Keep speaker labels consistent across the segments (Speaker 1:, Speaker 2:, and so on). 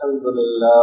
Speaker 1: الحمد لله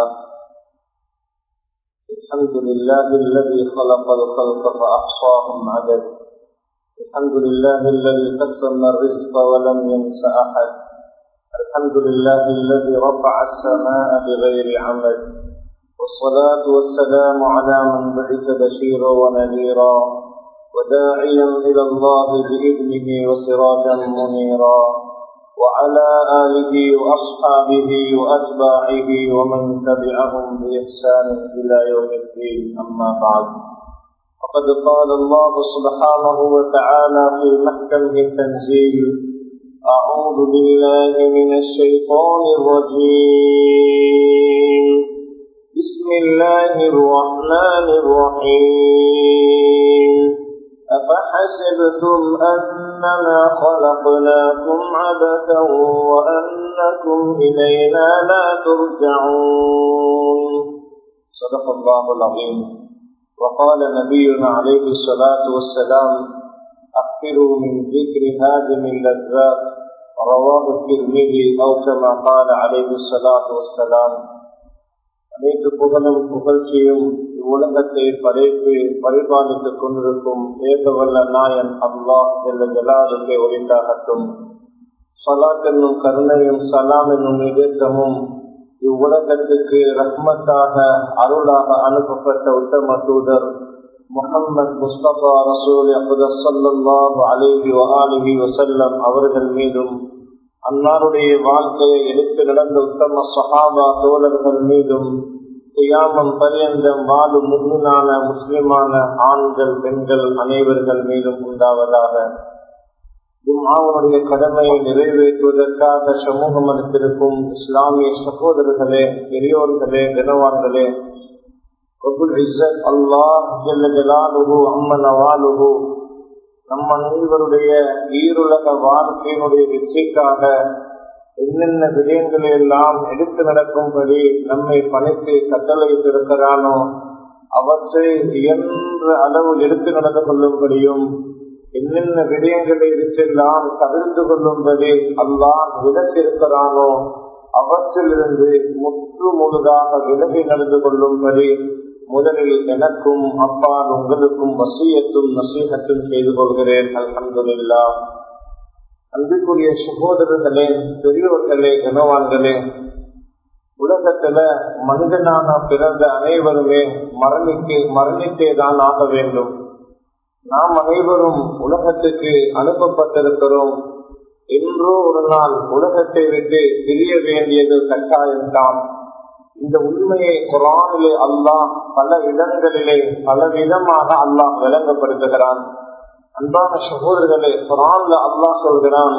Speaker 1: الحمد لله الذي خلق الخلق فأحصاهم عدد الحمد لله الذي قسم الرزق ولم ينس أحد الحمد لله الذي رفع السماء بغير عمد والصلاة والسلام على من بعث بشيرا ونذيرا وداعيا إلى الله بإذنه وسراجا منيرا وعلى آله وأصحابه وأتباعه ومن تبعهم بإحسان إلى يوم الدين أما بعد فقد قال الله سبحانه وتعالى في محكمه التنزيل أعوذ بالله من الشيطان الرجيم بسم الله الرحمن الرحيم أفحسبتم أنما خلقناكم عبثا وأنكم إلينا لا ترجعون صدق الله العظيم وقال نبينا عليه الصلاة والسلام أكثروا من ذكر هادم اللذات رواه الترمذي أو كما قال عليه الصلاة والسلام அனைத்து புகழும் புகழ்ச்சியும் இவ்வுலகத்தை படைத்து பரிபாலித்துக் கொண்டிருக்கும் ஏகவல்ல நாயன் அல்லாஹ் என்ற ஜலாதுக்கே ஒளிந்தாகட்டும் சலாத் என்னும் கருணையும் சலாம் என்னும் நிகழ்த்தமும் இவ்வுலகத்துக்கு ரஹ்மத்தாக அருளாக அனுப்பப்பட்ட உத்தம தூதர் முகமது முஸ்தபா ரசூல் சல்லாஹு அலிஹி வஆலிஹி வசல்லம் அவர்கள் மீதும் அன்னாருடைய வாழ்க்கையை எடுத்து நடந்த உத்தம சஹாபா தோழர்கள் மீதும் சுயாமம் பரியந்தம் வாழும் முன்மினான முஸ்லிமான ஆண்கள் பெண்கள் அனைவர்கள் மீதும் உண்டாவதாக இம்மாவனுடைய கடமையை நிறைவேற்றுவதற்காக சமூகம் அளித்திருக்கும் இஸ்லாமிய சகோதரர்களே பெரியோர்களே கனவான்களே அல்லாஹ் அம்மன் அவாலுகு நம் அனைவருடைய ஈருலக வாழ்க்கையினுடைய வெற்றிக்காக என்னென்ன விடயங்களை எல்லாம் எடுத்து நடக்கும்படி நம்மை பணித்து கட்டளையிட்டிருக்கிறானோ அவற்றை இயன்ற அளவு எடுத்து நடந்து கொள்ளும்படியும் என்னென்ன விடயங்களை இருச்செல்லாம் தவிர்த்து கொள்ளும்படி அல்லாஹ் விலக்கிருக்கிறானோ அவற்றிலிருந்து முற்று முழுதாக விலகி நடந்து கொள்ளும்படி முதலில் எனக்கும் அப்பால் உங்களுக்கும் வசியத்தும் நசீகத்தும் செய்து கொள்கிறேன் அல்ஹம்துல்லா அன்புக்குரிய சகோதரர்களே பெரியோர்களே கனவான்களே உலகத்துல மனிதனாக பிறந்த அனைவருமே மரணிக்கு மரணித்தே தான் ஆக வேண்டும் நாம் அனைவரும் உலகத்துக்கு அனுப்பப்பட்டிருக்கிறோம் என்றோ ஒரு நாள் உலகத்தை விட்டு பிரிய வேண்டியது கட்டாயம்தான் இந்த உண்மையை குரானிலே அல்லாஹ் பல இடங்களிலே பல விதமாக அல்லாஹ் விளங்கப்படுத்துகிறான் அன்பான சகோதரர்களே குரான்ல அல்லாஹ் சொல்கிறான்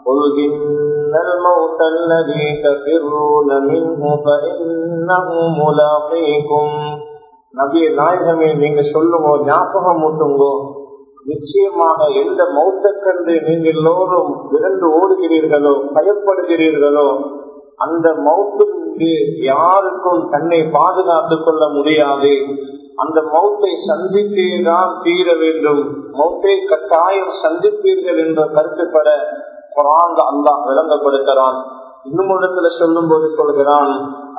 Speaker 1: الموت الذي تفرون منه فإنه ملاقيكم நபிய நாயகமே நீங்க சொல்லுங்க ஞாபகம் ஊட்டுங்கோ நிச்சயமாக எந்த மௌத்தக்கண்டு நீங்க எல்லோரும் விரண்டு ஓடுகிறீர்களோ பயப்படுகிறீர்களோ அந்த மௌத்திற்கு யாருக்கும் தன்னை பாதுகாத்துக் கொள்ள முடியாது அந்த மௌத்தை சந்தித்தேதான் தீர வேண்டும் மௌத்தை கட்டாயம் சந்திப்பீர்கள் என்ற கருத்துப்பட குரான் அல்லாஹ் விளங்கப்படுத்துகிறான் இன்னும் இடத்துல சொல்லும் போது சொல்கிறான்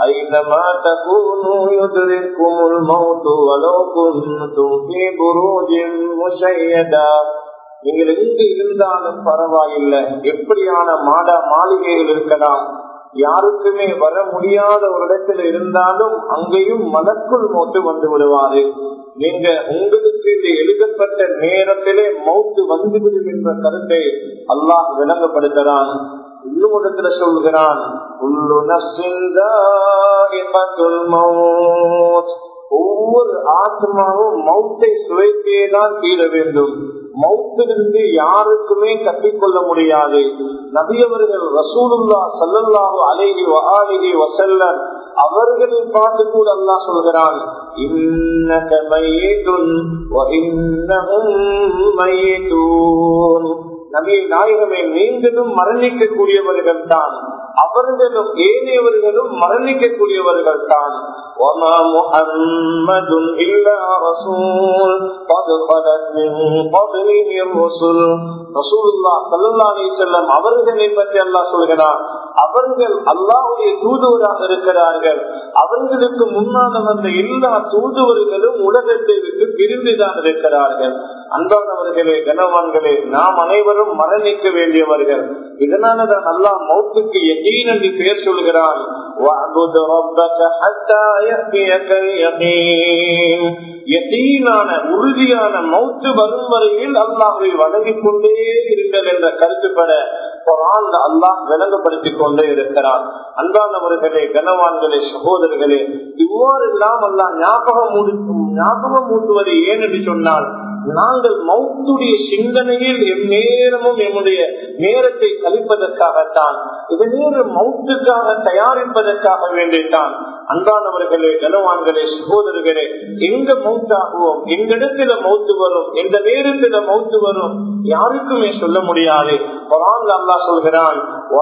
Speaker 1: நீங்கள் எங்கு இருந்தாலும் பரவாயில்லை எப்படியான மாடா மாளிகைகள் இருக்கலாம் யாருக்குமே வர முடியாத ஒரு இடத்துல இருந்தாலும் அங்கேயும் மனக்குள் மௌத்து வந்து விடுவாரு நீங்க உங்களுக்கு இந்த எழுதப்பட்ட நேரத்திலே மௌத்து வந்துவிடும் என்ற கருத்தை அல்லாஹ் விளங்கப்படுத்துகிறான் இன்னும் இடத்துல சொல்கிறான் ஒவ்வொரு ஆத்மாவும் மௌத்தை சுவைத்தேதான் தீர வேண்டும் மௌத்திலிருந்து யாருக்குமே கட்டிக்கொள்ள முடியாது நபியவர்கள் ரசூலுல்லா சல்லல்லாஹு அலைஹி வஆலிஹி வஸல்லம் அவர்களை பார்த்து கூட அல்லாஹ் சொல்கிறான் இன்னக மையத்துன் வ இன்னஹும் மையத்தூன் நபியை நாயகமே நீங்களும் மரணிக்க கூடியவர்கள் தான் அவர்களும் ஏனையவர்களும் மரணிக்க கூடியவர்கள் தான் அவர்களை பற்றி அல்லா சொல்கிறார் அவர்கள் அல்லாவுடைய தூதுவராக இருக்கிறார்கள் அவர்களுக்கு முன்னால் வந்த எல்லா தூதுவர்களும் உலகத்தை விட்டு பிரிந்துதான் இருக்கிறார்கள் அன்பானவர்களே கனவான்களே நாம் அனைவரும் மரணிக்க வேண்டியவர்கள் இதனாலதான் அல்லா மௌத்துக்கு எகீன் என்று பெயர் சொல்கிறான் உறுதியான மௌத்து வரும் வரையில் அல்லாஹை வணங்கிக் கொண்டே இருங்கள் என்ற கருத்துப்பட அல்லாஹ் விளங்கப்படுத்திக் கொண்டே இருக்கிறார் அன்பானவர்களே கனவான்களே சகோதரர்களே இவ்வாறு எல்லாம் அல்லா ஞாபகம் ஞாபகம் மூட்டுவது ஏன் என்று சொன்னால் நாங்கள் மௌத்துடைய சிந்தனையில் எந்நேரமும் எம்முடைய நேரத்தை கழிப்பதற்காகத்தான் இது நேரம் மௌத்துக்காக தயாரிப்பதற்காக வேண்டித்தான் அன்பானவர்களே கனவான்களே சகோதரர்களே எங்க மௌத்தாகுவோம் எங்க இடத்துல மௌத்து வரும் எந்த நேரத்துல மௌத்து வரும் யாருக்குமே சொல்ல முடியாது குரான் அல்லா சொல்கிறான்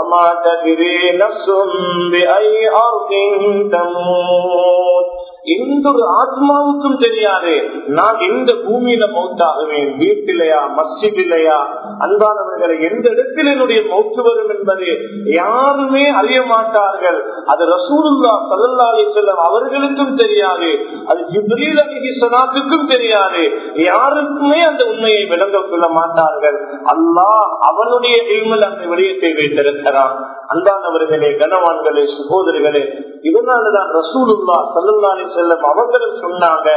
Speaker 1: எந்த ஒரு ஆத்மாவுக்கும் தெரியாது நான் எந்த பூமியில மௌத்தாகுவேன் வீட்டிலையா மஸ்ஜிதிலையா அன்பானவர்களை எந்த இடத்தில் என்னுடைய மௌத்து வரும் என்பது யாருமே அறிய மாட்டார்கள் அது ரசூலுல்லா சல்லா அலி செல்லம் அவர்களுக்கும் தெரியாது அது ஜிப்ரீல் அலி சலாத்துக்கும் தெரியாது யாருக்குமே அந்த உண்மையை விளங்க கொள்ள மாட்டார்கள் அல்லாஹ் அவனுடைய இல்மல் அந்த விடயத்தை வைத்திருக்கிறான் அன்பானவர்களே கனவான்களே சகோதரிகளே இதனாலதான் ரசூலுல்லா சல்லா அலி செல்லம் அவர்களும் சொன்னாங்க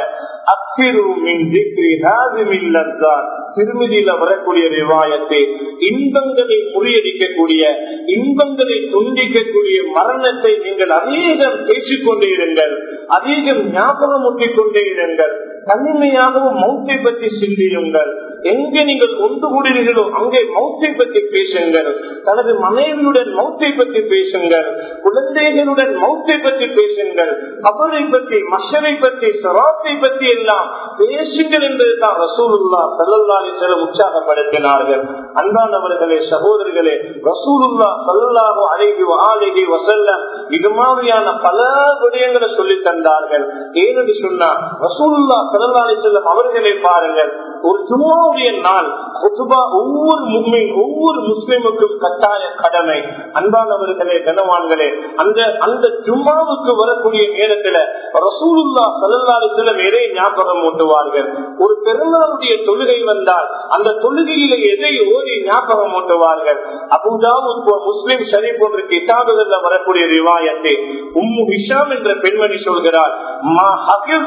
Speaker 1: திருமதியில வரக்கூடிய விவாயத்தை இன்பங்களை முறியடிக்கக்கூடிய இன்பங்களை துண்டிக்கக்கூடிய மரணத்தை நீங்கள் அதிகம் பேசிக்கொண்டே இருங்கள் அதிகம் ஞாபகம் ஊட்டிக் கொண்டே இருங்கள் தனிமையாகவும் மௌத்தை பற்றி சிந்தியுங்கள் எங்கே நீங்கள் ஒன்று கூடுகிறீர்களோ அங்கே மௌத்தை பற்றி பேசுங்கள் தனது மனைவியுடன் மௌத்தை பற்றி பேசுங்கள் குழந்தைகளுடன் மௌத்தை பற்றி பேசுங்கள் கபரை பற்றி மஷரை பற்றி சராத்தை பற்றி எல்லாம் பேசுங்கள் என்பதுதான் ரசூலுல்லா சல்லல்லாஹி செல்லம் உற்சாகப்படுத்தினார்கள் அன்பானவர்களே சகோதரர்களே ரசூலுல்லா சல்லாஹு அழகி ஆலகி வசல்ல இது மாதிரியான பல விடயங்களை சொல்லி தந்தார்கள் ஏனென்று சொன்னா ரசூலுல்லா சல்லல்லாஹி செல்லம் அவர்களை பாருங்கள் ஒரு ஜும்மாவுடைய நாள் ஒவ்வொரு முக்மின் ஒவ்வொரு முஸ்லிமுக்கும் கட்டாய கடமை அன்பானவர்களே கனவான்களே அந்த அந்த ஜும்மாவுக்கு வரக்கூடிய நேரத்துல ரசூலுல்லா சல்லாலத்துல எதை ஞாபகம் ஊட்டுவார்கள் ஒரு பெருநாளுடைய தொழுகை வந்தால் அந்த தொழுகையில எதை ஓதி ஞாபகம் ஊட்டுவார்கள் அபுதாவு முஸ்லிம் ஷரீப் போன்ற கிதாபுகள்ல வரக்கூடிய ரிவாயத்தை உம்மு ஹிஷாம் என்ற பெண்மணி சொல்கிறார் மா ஹகில்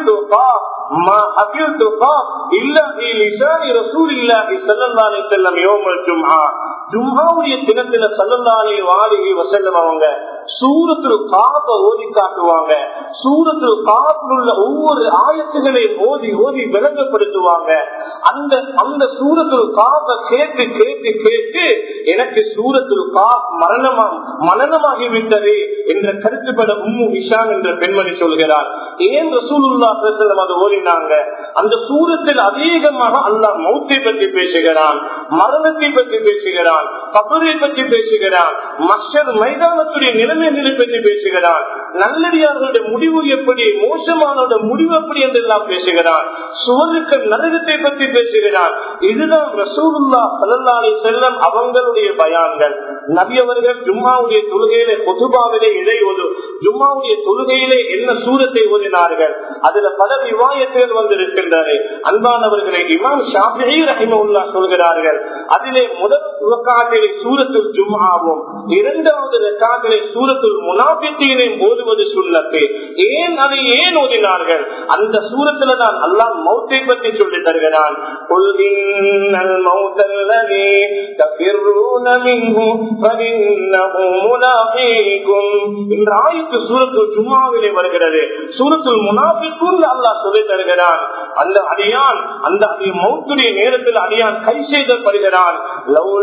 Speaker 1: ما حفظت قاف إلا في لسان رسول الله صلى الله عليه وسلم يوم الجمعة ஜும்ஹாவுடைய தினத்துல சல்லல்லாலே வாலிகி வசல்லம் அவங்க சூரத்தில் காப்ப ஓதி காட்டுவாங்க சூரத்தில் காப்பில் உள்ள ஒவ்வொரு ஆயத்துகளையும் ஓதி ஓதி விளங்கப்படுத்துவாங்க அந்த அந்த சூரத்தில் காப்ப கேட்டு கேட்டு கேட்டு எனக்கு சூரத்தில் கா மரணமா மரணமாகிவிட்டது என்ற கருத்துப்பட உம்மு இஷான் என்ற பெண்மணி சொல்கிறார் ஏன் ரசூலுல்லா பேசலம் அது ஓடினாங்க அந்த சூரத்தில் அதிகமாக அல்லாஹ் மௌத்தை பற்றி பேசுகிறான் மரணத்தை பற்றி பேசுகிறான் கபரை பற்றி பேசுகிறான் மஷர் மைதானத்துடைய நிலைமைகளை பற்றி பேசுகிறான் நல்லடியார்களுடைய முடிவு எப்படி மோசமானோட முடிவு எப்படி என்றெல்லாம் பேசுகிறான் சுவருக்கு நரகத்தை பற்றி பேசுகிறான் இதுதான் ரசூலுல்லா சல்லல்லாஹி செல்லம் அவங்களுடைய பயான்கள் நபி அவர்கள் ஜும்மாவுடைய தொழுகையில பொதுபாவிலே இதை ஒரு ஜும்மாவுடைய தொழுகையிலே என்ன சூரத்தை ஓதினார்கள் அதுல பல விவாயத்துகள் வந்திருக்கின்றன அன்பானவர்களை இமாம் ஷாஃபி ரஹிமுல்லா சொல்கிறார்கள் அதிலே முதல் உலகாட்டிலே சூரத்தில் ஜும்மாவும் இரண்டாவது ரெக்காட்டிலே சூரத்தில் முனாபித்தீனை ஓதுவது சுண்ணத்து ஏன் அதை ஏன் ஓதினார்கள் அந்த சூரத்துல தான் அல்லாஹ் மௌத்தை பற்றி சொல்லி தருகிறான் ஜும்மாவிலே வருகிறது சூரத்துல் முனாபிக்கும் அல்லாஹ் சொல்லி தருகிறான் அந்த அடியான் அந்த மௌத்துடைய நேரத்தில் அடியான் கை செய்தப்படுகிறான் லவ்ல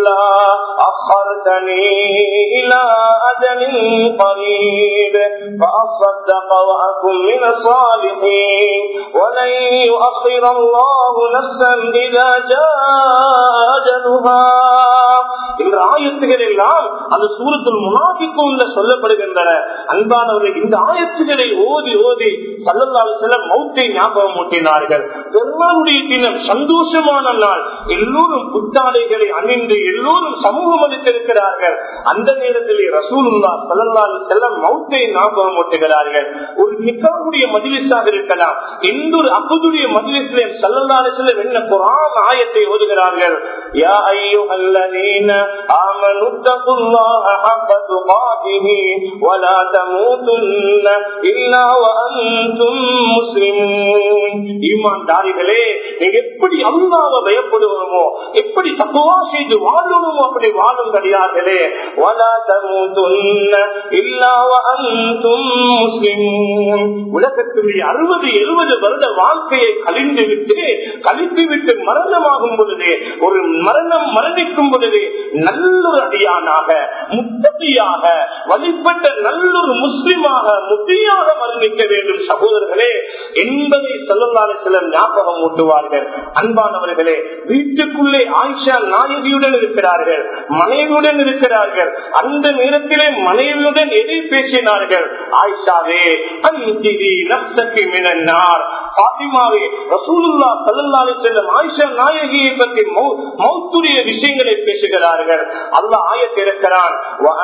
Speaker 1: لولا أخرتني إلى أجل قريب فأصدق وأكن من الصالحين ولن يؤخر الله نفسا إذا جاء أجلها என்ற ஆயத்துகள் எல்லாம் அந்த சூரத்தில் முனாபிக்குள்ள சொல்லப்படுகின்றன அன்பானவர்கள் இந்த ஆயத்துகளை ஓதி ஓதி சல்லல்லாஹு செல்லம் மௌத்தை ஞாபகம் ஊட்டினார்கள் பெருமாளுடைய தினம் சந்தோஷமான நாள் எல்லோரும் புத்தாடைகளை அணிந்து எல்லோரும் சமூகம் அளித்திருக்கிறார்கள் அந்த நேரத்திலே ரசூலுல்லா சல்லல்லாஹு செல்லம் மௌத்தை ஞாபகம் ஊட்டுகிறார்கள் ஒரு நிக்காவுடைய மதிலிசாக இருக்கலாம் எந்த ஒரு அப்புதுடைய மதிலிசிலே சல்லல்லாஹு செல்லம் என்ன குரான் ஆயத்தை ஓதுகிறார்கள் யா ஐயுஹல்லதீன آمنوا اتقوا الله حق تقاته ولا تموتن إلا وأنتم مسلمون ஈமான் தாரிகளே நீங்க எப்படி அல்லாவ பயப்படுவோமோ எப்படி தப்புவா செய்து வாழணுமோ அப்படி வாழும் கிடையார்களே ولا تموتن إلا وأنتم مسلمون உலகத்துடைய அறுபது எழுபது வருட வாழ்க்கையை கழிந்து விட்டு கழித்து விட்டு மரணமாகும் பொழுது ஒரு மரணம் மரணிக்கும் பொழுது நல்லொரு அடியானாக முத்ததியாக வழிபட்ட நல்லொரு முஸ்லிமாக முத்தியாக மரணிக்க வேண்டும் சகோதரர்களே என்பதை சொல்லலாறு சிலர் ஞாபகம் ஊட்டுவார்கள் அன்பானவர்களே வீட்டுக்குள்ளே ஆயிஷா நாயகியுடன் இருக்கிறார்கள் மனைவியுடன் இருக்கிறார்கள் அந்த நேரத்திலே மனைவியுடன் எதை பேசினார்கள் ஆயிஷாவே அன்பிதி நப்சக்கு மினன்னார் பாத்திமாவே ரசூலுல்லா சல்லல்லாஹு செல்லும் ஆயிஷா நாயகியை பற்றி மௌத்துடைய விஷயங்களை பேசுகிறார்கள் அல்லாஹ் ஆயத் இருக்கிறான்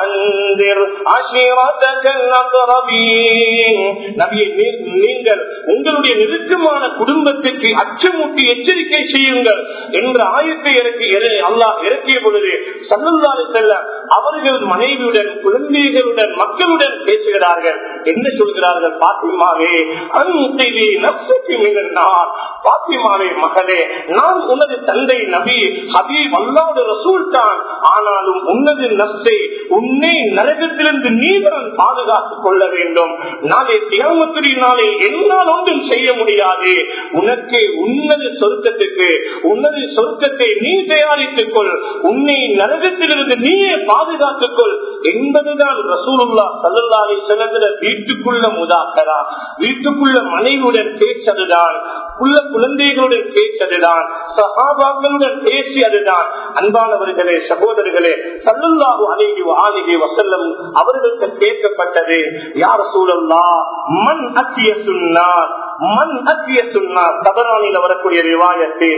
Speaker 1: நீங்கள் உங்களுடைய நெருக்கமான குடும்பத்திற்கு அச்சமூட்டி எச்சரிக்கை செய்யுங்கள் என்ற ஆயத்தை இறக்கி அல்லாஹ் இறக்கிய பொழுது சல்லல்லாறு செல்ல அவர்கள் மனைவியுடன் குழந்தைகளுடன் மக்களுடன் பேசுகிறார்கள் என்ன சொல்கிறார்கள் பாத்திமாவே அன்பிதி நப்சக்கு மிகனார் பாத்திமாவே மகளே நான் உனது தந்தை நபி ஹபீப் அல்லாத ரசூல் தான் ஆனாலும் உன்னது நப்சை உன்னை நரகத்திலிருந்து நீதான் பாதுகாத்துக் கொள்ள வேண்டும் நாளை தியாமத்துடைய நாளை என்னால் ஒன்றும் செய்ய முடியாது உனக்கு உன்னது சொர்க்கத்துக்கு உன்னது சொர்க்கத்தை நீ தயாரித்துக் கொள் உன்னை நரகத்திலிருந்து நீயே பாதுகாத்துக் கொள் என்பதுதான் ரசூலுல்லா சல்லாலை செலவிட வீட்டுக்குள்ள முதாக்கரா வீட்டுக்குள்ள மனைவியுடன் பேசதுதான் உள்ள குழந்தைகளுடன் பேசதுதான் சகாபாக்களுடன் பேசியதுதான் அன்பானவர்களே சகோதரர்களே சல்லுல்லாஹு அலைஹி ஆலிஹி வசல்லம் அவர்களுக்கு கேட்கப்பட்டது யார் சூழல்லா மண் அத்திய சுன்னார் மண் அத்திய சுன்னார் தபரானில வரக்கூடிய ரிவாயத்து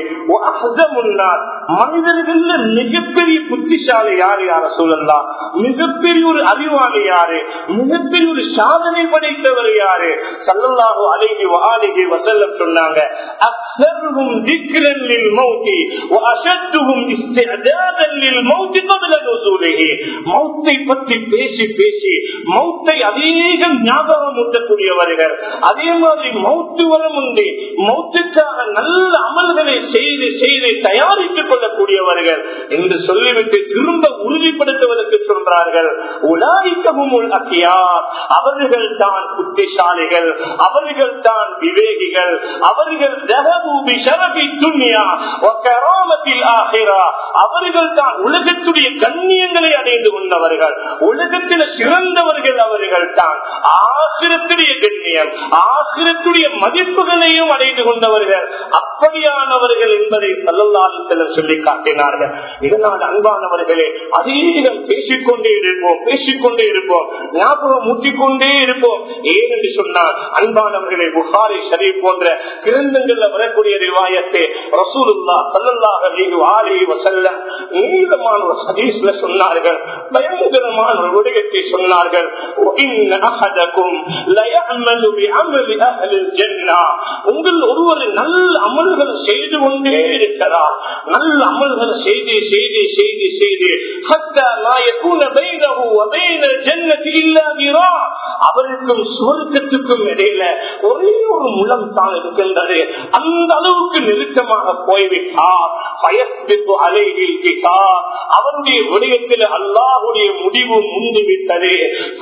Speaker 1: முன்னார் மனிதர்கள் மிகப்பெரிய புத்திசாலி யார் யார சூழல்லா மிகப்பெரிய ஒரு அறிவாளி யாரு மிகப்பெரிய ஒரு சாதனை படைத்தவர் யாரு சல்லல்லாஹு அலைஹி ஆலிஹி வசல்லம் சொன்னாங்க அக்ஸருஹும் திக்ரன் லில் மௌத்தி வஅஷத்துஹும் இஸ்திஅதாதன் லில் மௌத்தி قبل نزوله மௌத்தை பற்றி பேசி பேசி மௌத்தை அதிகம் ஞாபகம் ஊட்டக்கூடியவர்கள் அதே மாதிரி மௌத்து வர முன்பே மௌத்துக்காக நல்ல அமல்களை செய்து செய்து தயாரித்துக் கொள்ளக்கூடியவர்கள் என்று சொல்லிவிட்டு திரும்ப உறுதிப்படுத்துவதற்கு சொல்றார்கள் உலாய்க்கவும் அக்கியார் அவர்கள் தான் புத்திசாலிகள் அவர்கள் தான் விவேகிகள் அவர்கள் தகபூபி ஷரபி துன்யா கராமத்தில் ஆகிறா அவர்கள் தான் உலகத்துடைய கண்ணியங்களை அடைந்து கொண்டவர்கள் உலகத்தில் சிறந்தவர்கள் அவர்கள் தான் ஆசிரத்துடைய கண்ணியம் ஆசிரத்துடைய மதிப்புகளையும் அடைந்து கொண்டவர்கள் அப்படியானவர்கள் என்பதை சல்லல்லாது சிலர் சொல்லி காட்டினார்கள் இதனால் அன்பானவர்களே அதிகம் பேசிக்கொண்டே இருப்போம் பேசிக்கொண்டே இருப்போம் ஞாபகம் ஊட்டிக்கொண்டே இருப்போம் ஏன் என்று சொன்னால் அன்பானவர்களே புகாரி ஷரீப் போன்ற கிரந்தங்கள்ல வரக்கூடிய ரிவாயத்தை ரசூலுல்லா சல்லல்லாஹ் அலைஹி வஆலிஹி வஸல்லம் நீளமான ஒரு ஹதீஸ்ல சொன்னார்கள் பயங்கரமான ஒரு விடயத்தை சொன்னார்கள் وَإِنَّ أَحَدَكُمْ لَيَعْمَلُ بِعَمَلِ أَهْلِ الْجَنَّةِ உங்கள் ஒருவர் நல்ல அமல்கள் செய்து கொண்டே இருக்கிறார் நல்ல அமல்கள் செய்து செய்து செய்து செய்து حتى لا يكون بينه وبين الجنة إلا ذراع அவருக்கும் சுவர்க்கத்துக்கும் இடையில ஒரே ஒரு முலம் தான் இருக்கின்றது அந்த அளவுக்கு நெருக்கமாக போய்விட்டார் பயஸ்பித்து அலைகில் கிட்டார் அவருடைய விடயத்தில் அல்லாஹுடைய முடிவு முந்திவிட்டது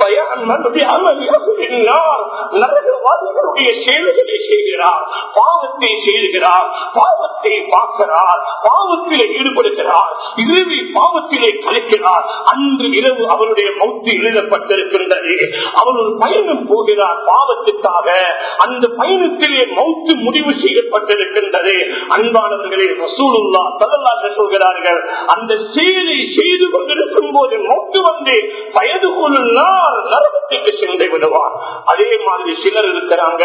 Speaker 1: நரகவாதிகளுடைய செயல்களை செய்கிறார் பாவத்தை செய்கிறார் பாவத்தை பார்க்கிறார் பாவத்தில்
Speaker 2: ஈடுபடுகிறார் இறுதி பாவத்திலே கலைக்கிறார் அன்று இரவு அவருடைய மௌத்து எழுதப்பட்டிருக்கின்றது அவர் ஒரு பயணம் போகிறார் பாவத்துக்காக அந்த பயணத்திலே மௌத்து முடிவு செய்யப்பட்டிருக்கின்றது அன்பானவர்களே ரசூலுல்லா தலல்லாக சொல்கிறார்கள் அந்த செயலை செய்து கொண்டிருக்கும் போது மௌத்து வந்து வயது கொள்ளார் நரகத்துக்கு சென்று விடுவார் அதே மாதிரி சிலர் இருக்கிறாங்க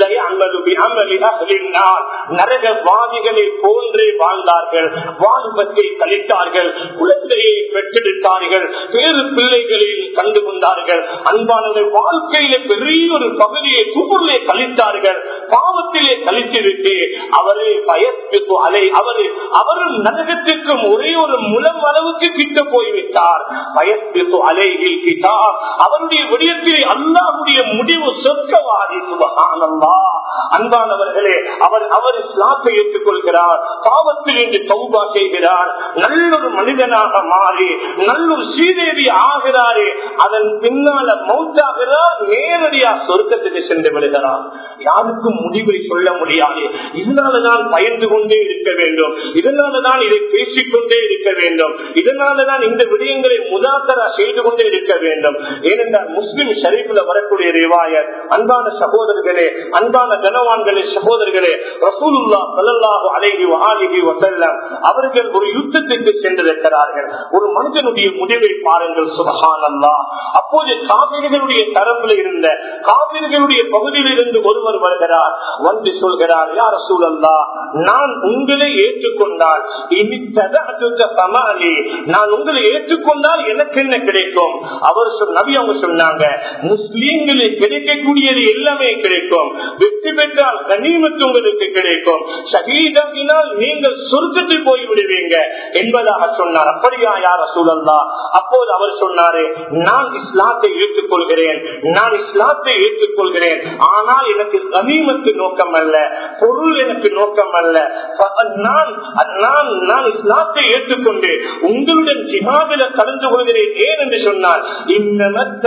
Speaker 2: நரகவாதிகளை போன்றே வாழ்ந்தார்கள் வாலிபத்தை கழித்தார்கள் குழந்தையை பெற்றெடுத்தார்கள் வேறு பிள்ளைகளையும் கண்டு கொண்டார்கள் அன்பானவர்கள் வாழ்க்கையில பெரிய ஒரு பகுதியை குபுரிலே கழித்தார்கள் பாவத்திலே கழித்துவிட்டு அவரே பயத்துக்கு அலை அவரு அவரும் நரகத்திற்கும் ஒரே ஒரு முலம் அளவுக்கு கிட்ட போய்விட்டார் பயத்துக்கு அலையில் கிட்டா அவருடைய விடயத்திலே அல்லாஹுடைய முடிவு சொர்க்கவாதி சுபகானந்தா அன்பானவர்களே அவர் அவர் இஸ்லாத்தை ஏற்றுக்கொள்கிறார் பாவத்தில் இன்று தௌபா செய்கிறார் நல்லொரு மனிதனாக மாறி நல்லொரு ஸ்ரீதேவி ஆகிறாரே அதன் பின்னால மௌத்தாகிறார் நேரடியா சொர்க்கத்துக்கு சென்று விடுகிறார் யாருக்கும் முடிவை சொல்ல முடியாது இதனாலதான் பயந்து கொண்டே இருக்க வேண்டும் இதனாலதான் இதை பேசிக்கொண்டே இருக்க வேண்டும் இதனாலதான் இந்த விடயங்களை முதாக்கரா செய்து கொண்டே இருக்க வேண்டும் ஏனென்றால் முஸ்லிம் ஷரீஃபில் வரக்கூடிய ரிவாயத் அன்பான சகோதரர்களே அன்பான கனவான்களே சகோதரர்களே ரசூலுல்லா சல்லல்லாஹு அலைஹி வஆலிஹி வஸல்லம் அவர்கள் ஒரு யுத்தத்திற்கு சென்றிருக்கிறார்கள் ஒரு மனிதனுடைய முடிவை பாருங்கள் சுபஹானல்லாஹ் அப்போது காவிரிகளுடைய தரப்பில் இருந்த காவிரிகளுடைய பகுதியில் இருந்து ஒருவர் வருகிறார் வந்து சொல்கிறார் யார் சூழல்லா நான் உங்களை ஏற்றுக்கொண்டால் இனி ததஅதுக ஃபமாலி. நான் உங்களை ஏற்றுக்கொண்டால் எனக்கு என்ன கிடைக்கும் அவர் சொல் நபி அவங்க சொன்னாங்க முஸ்லீம்களுக்கு கிடைக்கக்கூடியது எல்லாமே கிடைக்கும் வெற்றி பெற்றால் கனிமத்து உங்களுக்கு கிடைக்கும் ஷகீதாக்கினால் நீங்கள் சொர்க்கத்தில் போய் விடுவீங்க என்பதாக சொன்னார் அப்படியா யார சூழல்லா அப்போது அவர் சொன்னாரு நான் இஸ்லாத்தை ஏற்றுக்கொள்கிறேன் நான் இஸ்லாத்தை ஏற்றுக்கொள்கிறேன் ஆனால் எனக்கு கனிமத்து நோக்கம் அல்ல பொருள் எனக்கு நோக்கம் அல்ல நான் நான் நான் இஸ்லாத்தை ஏற்றுக்கொண்டு உங்களுடன் ஜிஹாதில கலந்து கொள்கிறேன் ஏன் என்று சொன்னால் இந்த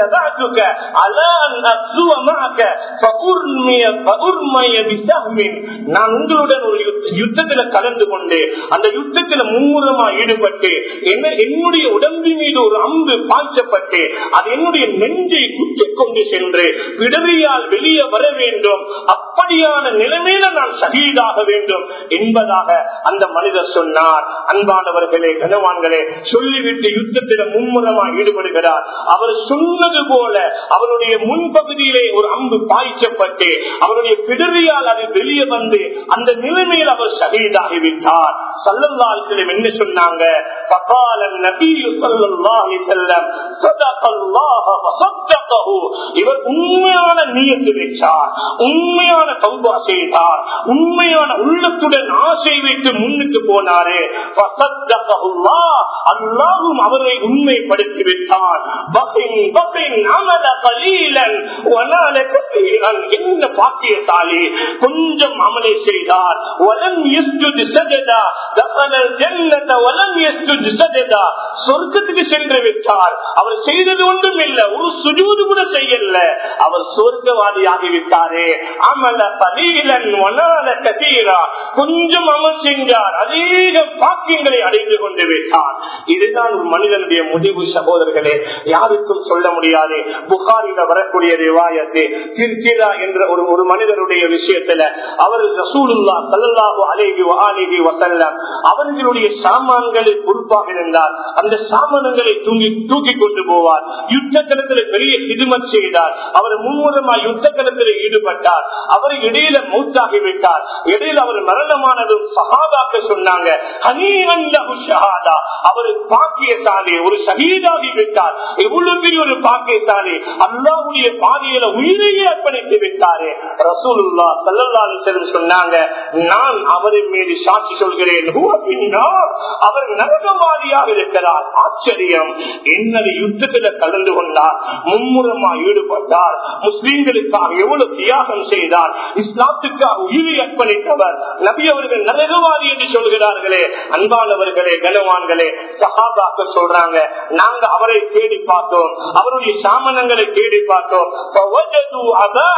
Speaker 2: நான் உங்களுடன் ஒரு யுத்தத்துல கலந்து கொண்டு அந்த யுத்தத்துல மும்முரமா ஈடுபட்டு என்ன என்னுடைய உடம்பு மீது ஒரு அம்பு பாய்ச்சப்பட்டு அது என்னுடைய நெஞ்சை குத்திக் கொண்டு சென்று விடவியால் வெளியே வர வேண்டும் அப்படியான நிலைமையில நான் சகிதாக வேண்டும் என்பதாக அந்த மனிதர் சொன்னார் அன்பானவர்களே கனவான்களே சொல்லிவிட்டு யுத்தத்தில மும்முரமா ஈடுபடுகிறார் அவர் சொன்னது போல அவருடைய முன்பகுதியிலே ஒரு அம்பு பாய்ச்சப்பட்டு அவருடைய பிடரியால் அது வெளியே வந்து அந்த நிலைமையில் அவர் சகிதாகிவிட்டார் சல்லல்லாஹிலும் என்ன சொன்னாங்க பகாலன் நபியு ஸல்லல்லாஹு அலைஹி வஸல்லம் ஸதகல்லாஹ வஸத்தகஹு இவர் உண்மையான நியத்து வச்சார் உண்மையான தௌபா செய்தார் உண்மையான உள்ளத்துடன் ஆசை வைத்து முன்னுக்கு போனாரு ஃபஸத்தகஹுல்லாஹ் அல்லாஹ்வும் அவரை உண்மைப்படுத்தி விட்டார் பகின் பகின் அமல கலீலன் வனால கசீரன் என்ன பாக்கியசாலி கொஞ்சம் அமலை செய்தார் வலம் யஸ்ஜுத் சஜதா தகல ஜன்னத வலம் யஸ்ஜுத் சஜதா சொர்க்கத்துக்கு சென்று விட்டார் அவர் செய்தது ஒன்றும் இல்ல ஒரு சுஜூது கூட செய்யல அவர் சொர்க்கவாதி ஆகிவிட்டாரே அமல கலீலன் வனால கசீரா கொஞ்சம் அமல் செஞ்சார் அதிக பாக்கியங்களை அடைந்து கொண்டு விட்டார் இதுதான் ஒரு மனிதனுடைய முடிவு சகோதரர்களே யாருக்கும் சொல்ல முடியாது புகாரில வரக்கூடிய ரிவாயத்து கிர்கிரா என்ற ஒரு ஒரு மனிதருடைய விஷயத்துல அவர் ரசூலுல்லா சல்லல்லாஹு அலைஹி வஆலிஹி வஸல்லம் அவர்களுடைய சாமான்களில் பொறுப்பாக இருந்தார் அந்த சாமான்களை தூங்கி தூக்கி கொண்டு போவார் யுத்த களத்தில் பெரிய கிதுமத் செய்தார் அவர் மும்முரமா யுத்த களத்தில் ஈடுபட்டார் அவர் இடையில மௌத்தாகி விட்டார் இடையில அவர் மரணமானதும் சகாதாக்க சொன்னாங்க ஹனீஅன் லஹு ஷஹாதா அவர் பாக்கியசாலி ஒரு ஷஹீதாகி விட்டார் எவ்வளவு பெரிய ஒரு பாக்கியசாலி அல்லாஹ்வுடைய பாதையில உயிரையே அர்ப்பணித்து விட்டாரே ரசூலுல்லா ஸல்லல்லாஹு அலைஹி வஸல்லம் சொன்னாங்க நான் அவரின் மீது சாட்சி சொல்கிறேன் ஹுவ பின்னார். அவர் நரகவாதியாக இருக்கிறார் ஆச்சரியம் என்னது யுத்தத்துல கலந்து கொண்டார் மும்முரமா ஈடுபட்டார் முஸ்லீம்களுக்காக எவ்வளவு தியாகம் செய்தார் இஸ்லாத்துக்காக உயிரை அர்ப்பணித்தவர் நபி அவர்கள் நரகவாதி என்று சொல்கிறார்களே அன்பானவர்களே கனவான்களே சகாபாக்க சொல்றாங்க நாங்க அவரை தேடி பார்த்தோம் அவருடைய சாமனங்களை தேடி பார்த்தோம் فوجدوا عباءة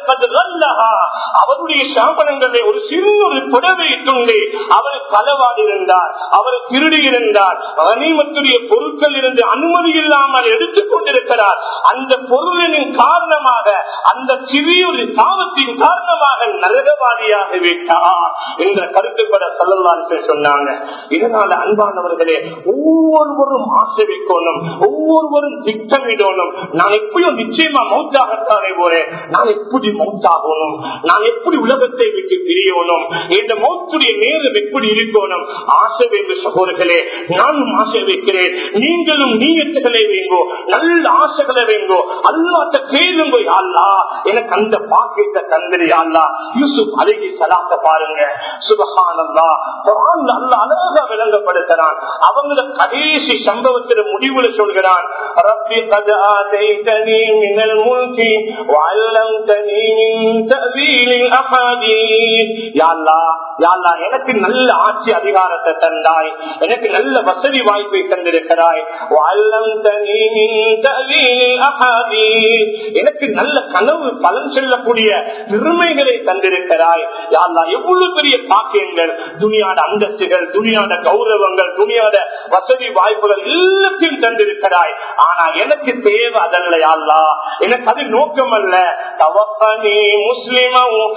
Speaker 2: அவருடைய சாபனங்களை ஒரு சிறு ஒரு புடவை துண்டு அவர் களவாடி இருந்தார் அவர் திருடி இருந்தார் அனிமத்துடைய பொருட்கள் இருந்து அனுமதி இல்லாமல் எடுத்துக் கொண்டிருக்கிறார் அந்த பொருளின் காரணமாக அந்த சிறிய ஒரு பாவத்தின் காரணமாக நரகவாதியாக விட்டார் என்ற கருத்துப்பட சொல்லலாம் சொன்னாங்க இதனால அன்பானவர்களே ஒவ்வொருவரும் ஆசை வைக்கணும் ஒவ்வொருவரும் திட்டமிடணும் நான் எப்படியும் நிச்சயமா மௌத்தாகத்தானே போறேன் நான் எப்படி மௌத்தாகணும் நான் எப்படி உலகத்தை விட்டு பிரியணும் இந்த மௌத்துடைய நேரம் எப்படி இருக்கணும் ஆசை வேண்டும் சகோதரர்களே நானும் ஆசை வைக்கிறேன் நீங்களும் நீயத்துகளை வேங்கோ நல்ல ஆசைகளை வேங்கோ அல்லாட்ட கேளுங்க யாழ்லா எனக்கு அந்த பாக்கியத்தை தந்திரி யாழ்லா யூசுப் அழகி சலாத்த பாருங்க சுபகானந்தா அல்லா அழகா விளங்கப்படுத்துறான் அவங்கள கடைசி சம்பவத்தில முடிவுல சொல்கிறான் ரப்பி قد آتيتني من الملك وعلمتني من تأويل الأحاديث يا الله يا الله எனக்கு நல்ல ஆட்சி அதிகாரத்தை தந்தாய் எனக்கு நல்ல வசதி வாய்ப்பை தந்திருக்கிறாய் وعلمتني من تأويل الأحاديث எனக்கு நல்ல கனவு பலன் செல்லக்கூடிய பெருமைகளை தந்திருக்கிறாய் யா அல்லாஹ் எவ்வளவு பெரிய பாக்கியங்கள் துணியாட அந்தஸ்துகள் துணியாட கௌரவங்கள் துணியாட வசதி வாய்ப்புகள் எல்லாத்தையும் தந்திருக்கிறாய் ஆனா எனக்கு தேவை அதல்ல யாழ்லா எனக்கு அது நோக்கம் அல்ல தவப்பனி முஸ்லிமும்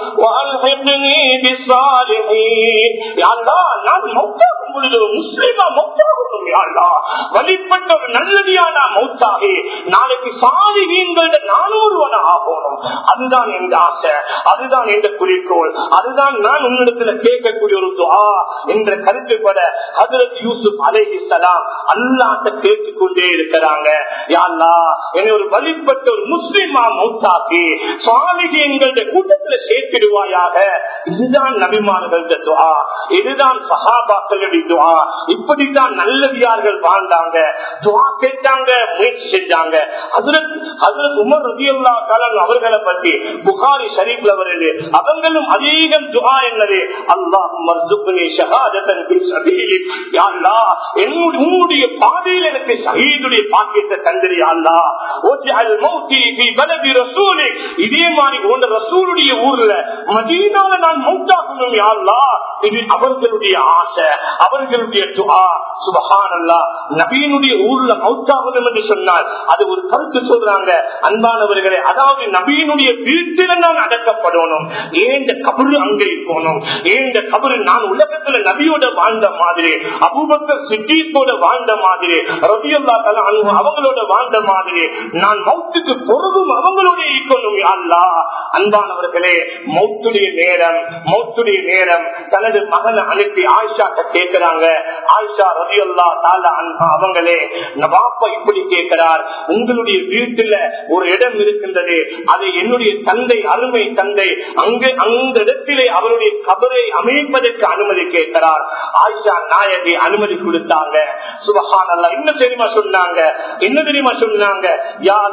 Speaker 2: நான் மௌத்தாகும் பொழுது முஸ்லிமா மௌத்தாகணும் யாழ்லா வழிபட்ட ஒரு நல்லடியான மௌத்தாகி நாளைக்கு சாதிகீன்கள நானூறுவன ஆகணும் அதுதான் எந்த ஆசை அதுதான் எந்த குறிக்கோள் அதுதான் நான் உன்னிடத்துல கேட்கக்கூடிய ஒரு துவா என்ற கருத்துப்பட ஹதரத் யூசுப் அலைஹி சலாம் அல்லாட்ட கேட்டுக்கொண்டே இருக்கிறாங்க யாழ்லா என்னை ஒரு வழிபட்ட ஒரு முஸ்லிமா மௌத்தாக்கி சுவாமிஜி எங்களுடைய கூட்டத்துல சேர்த்திடுவாயாக இதுதான் நபிமான்களுடைய துவா இதுதான் சகாபாக்களுடைய துவா இப்படித்தான் நல்லவியார்கள் வாழ்ந்தாங்க துவா கேட்டாங்க முயற்சி செஞ்சாங்க ஹசரத் ஹசரத் உமர் ரதியுல்லா காலம் அவர்களை பற்றி புகாரி ஷரீப்ல வருது அவங்களும் அதிகம் துவா என்னது அல்லாஹ் மர்சுக்னி ஷஹாதத்தன் ஃபீ சபீலிக் யா அல்லாஹ் என்னுடைய உன்னுடைய பாதையில் எனக்கு ஷஹீதுடைய பாக்கியத்தை தந்திரியா அல்லாஹ் வஜ்அல் மௌத்தி ஃபீ பலதி ரசூலிக் இதே மாதிரி உன் ரசூலுடைய ஊர்ல மதீனால நான் மௌத்தாகணும் யா அல்லாஹ் இது அவர்களுடைய ஆசை அவர்களுடைய துஆ சுபஹானல்லாஹ் நபியினுடைய ஊர்ல மௌத்தாகணும் என்று சொன்னால் அது ஒரு கருத்து சொல்றாங்க அன்பானவர்களே அதாவது நபியினுடைய வீட்டில நான் அடக்கப்படணும் ஏந்த கபரு அங்கே இருக்கணும் ஏந்த கபரு நான் உலகத்துல நபியோட வாழ்ந்த மாதிரி அபூபக்கர் சித்தீக்கோட வாழ்ந்த மாதிரி ரபியல்லா தலா அனு அவங்களோட வாழ்ந்த மாதிரி நான் மௌத்துக்கு பொருளும் அவங்களோட இருக்கணும் அல்லா அன்பானவர்களே மௌத்துடைய நேரம் மௌத்துடைய நேரம் தனது மகனை அனுப்பி ஆயிஷாட்ட கேட்கிறாங்க ஆயிஷா ரபியல்லா தாலா அன்பா அவங்களே நவாப்பா இப்படி கேட்கிறார் உங்களுடைய வீட்டுல ஒரு இடம் இருக்கின்றது அதை என்னுடைய தந்தை அருமை தந்தை அங்கு அந்த இடத்திலே அவருடைய கபரை அமைப்பதற்கு அனுமதி கேட்கிறார் ஆயிஷா நாயகி அனுமதி கொடுத்தாங்க சுபஹான் அல்லா என்ன தெரியுமா சொன்னாங்க என்ன தெரியுமா சொன்னாங்க யார்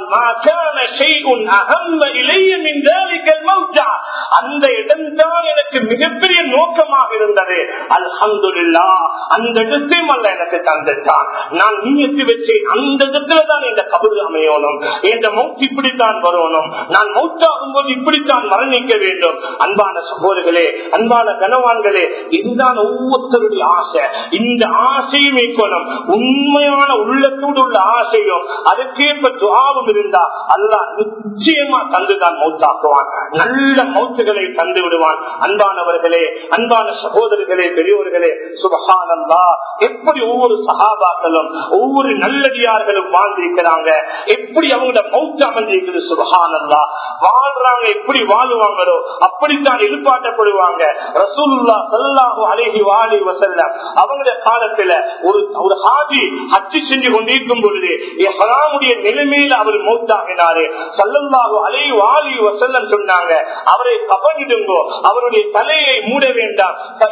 Speaker 2: அந்த இடம்தான் எனக்கு மிகப்பெரிய நோக்கமாக இருந்தது அல்ஹந்துல்லா அந்த இடத்தையும் அல்ல எனக்கு தந்துட்டான் நான் நீயத்து வச்சேன் அந்த இடத்துல தான் இந்த கபரு அமையணும் இந்த மௌத்து இப்படித்தான் வரணும் நான் மௌத்தாகும் போது இப்படித்தான் மரணிக்க வேண்டும் அன்பான சகோதரர்களே அன்பான கனவான்களே இதுதான் ஒவ்வொருத்தருடைய ஆசை இந்த ஆசையும் இருக்கணும் உண்மையான உள்ளத்தோடு உள்ள ஆசையும் அதுக்கேற்ப துவாவும் இருந்தா அல்லா நிச்சயமா தந்துதான் மௌத்தாக்குவான் நல்ல மௌத்துகளை தந்து விடுவான் அன்பானவர்களே அன்பான சகோதரர்களே பெரியோர்களே சுபகானந்தா எப்படி ஒவ்வொரு சகாபாக்களும் ஒவ்வொரு நல்லடியார்களும் வாழ்ந்திருக்கிறாங்க எப்படி அவங்களோட மௌத்து அமைஞ்சிருக்குது சுபகானந்தா வாழ்றாங்க எப்படி வாழுவாங்களோ அப்படித்தான் எதிர்பார்க்கப்படுவாங்க ரசூல்லா சல்லாஹு அலேஹி வாலி வசல்லம் அவங்களுடைய காலத்துல ஒரு ஒரு ஹாஜி ஹஜ்ஜி செஞ்சு கொண்டிருக்கும் பொழுது ஹராமுடைய நிலைமையில அவர் மௌத்தாகினாரு சல்லல்லாஹு அலேஹி வாலி வசல்லம் சொன்னாங்க அவரை கபனிடுங்கோ அவருடைய தலையை மூட வேண்டாம்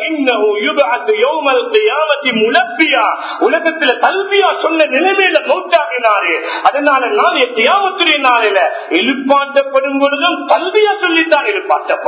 Speaker 2: உலகத்துல கல்வியா சொன்ன நிலைமையில மௌத்தாகினாரு அதனால நாளைய தியாமத்துடைய நாளில எழுப்பாட்டப்படும் பொழுதும் கல்வியா சொல்லித்தான் எழுப்பாட்டப்படுவார்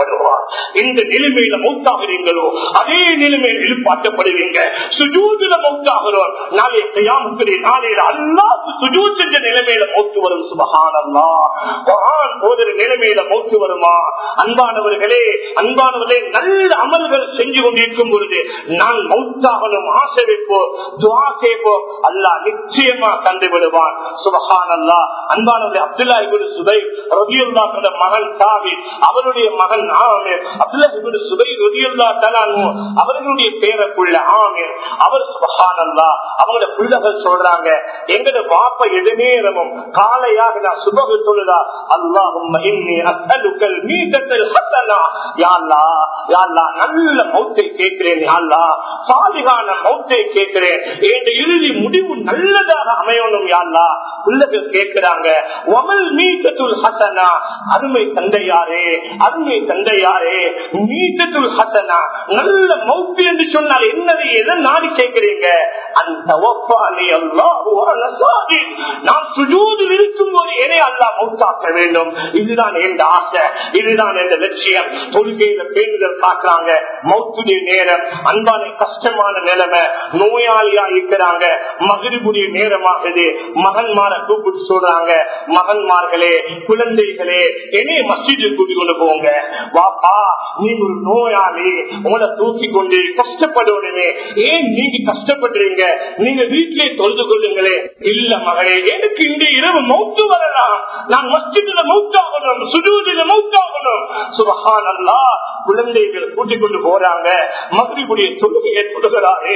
Speaker 2: இந்த நிலைமையில மௌத்தாகிறீங்களோ அதே நிலைமையில் எழுப்பாட்டப்படுவீங்க சுஜூதுல மௌத்தாகிறோம் நாளைய கையாமுக்குரிய நாளையில அல்லாஹ் சுஜூத் செஞ்ச நிலைமையில மௌத்து வரும் சுபகானல்லா குரான் போதிற நிலைமையில மௌத்து வருமா அன்பானவர்களே அன்பானவர்களே நல்ல அமல்கள் செஞ்சு கொண்டிருக்கும் பொழுது நான் மௌத்தாகணும் ஆசை வைப்போம் துவா செய்வோம் அல்லாஹ் நிச்சயமா கண்டு விடுவான் சுபஹான் அல்லா அன்பானவர்களே அப்துல்லா இபுல் சுதை ரபியுல்லா மகன் சாஹி அவருடைய மகன் ஆமீர் அப்துல்லா இபுல் சுதை ரபியுல்லா தலானு அவர்களுடைய பேரப்புள்ள ஆமீர் அவர் சுபஹான் அல்லா அவங்களோட பிள்ளைகள் சொல்றாங்க எங்கட வாப்ப எதுநேரமும் காலையாக நான் சுபகு சொல்லுதா அல்லாஹும் அசலுக்கள் மீட்டத்தில் ஹசனா யாழ்லா யாழ்லா நல்ல மௌத்தை கேட்கிறேன் யாழ்லா சாலிகான மௌத்தை கேட்கிறேன் என் இறுதி முடிவு நல்லதாக அமையணும் யாழ்லா பிள்ளைகள் கேட்கிறாங்க ஒமல் மீட்டத்துல் ஹசனா அருமை தந்தையாரே அருமை தந்தையாரே மீட்டத்துல் ஹசனா நல்ல மௌத்து என்று சொன்னால் என்னது எதை நாடி கேட்கிறீங்க அந்த ஒப்பானி அல்லாஹ் நான் சுஜூதில் இருக்கும் போது என்னை அல்லா மௌத்தாக்க வேண்டும் இதுதான் என் ஆசை இதுதான் என் லட்சியம் தொழுகையில பேருதல் பார்க்கிறாங்க மௌத்துடைய நேரம் அன்பான கஷ்டமான நிலைமை நோயாளியா இருக்கிறாங்க மகிழ்வுடைய நேரமாகுது மகன்மார கூப்பிட்டு சொல்றாங்க மகன்மார்களே குழந்தைகளே என்னைய மசிஜு கூட்டி கொண்டு போங்க வாப்பா நீங்க ஒரு நோயாளி உங்களை தூக்கி கொண்டு கஷ்டப்படுவதுமே ஏன் நீங்க கஷ்டப்படுறீங்க நீங்க வீட்டிலே தொழுது கொள்ளுங்களே இல்ல மகளே எனக்கு இந்த இரவு மௌத்து வரலாம் நான் மஸ்ஜிதுல மௌத்தாகணும் சுஜூதில மௌத்தாகணும் சுபஹான் அல்லா குழந்தைகள் கூட்டிக் கொண்டு போறாங்க மகிழ்வுடைய தொழுகையை தொழுகிறாரே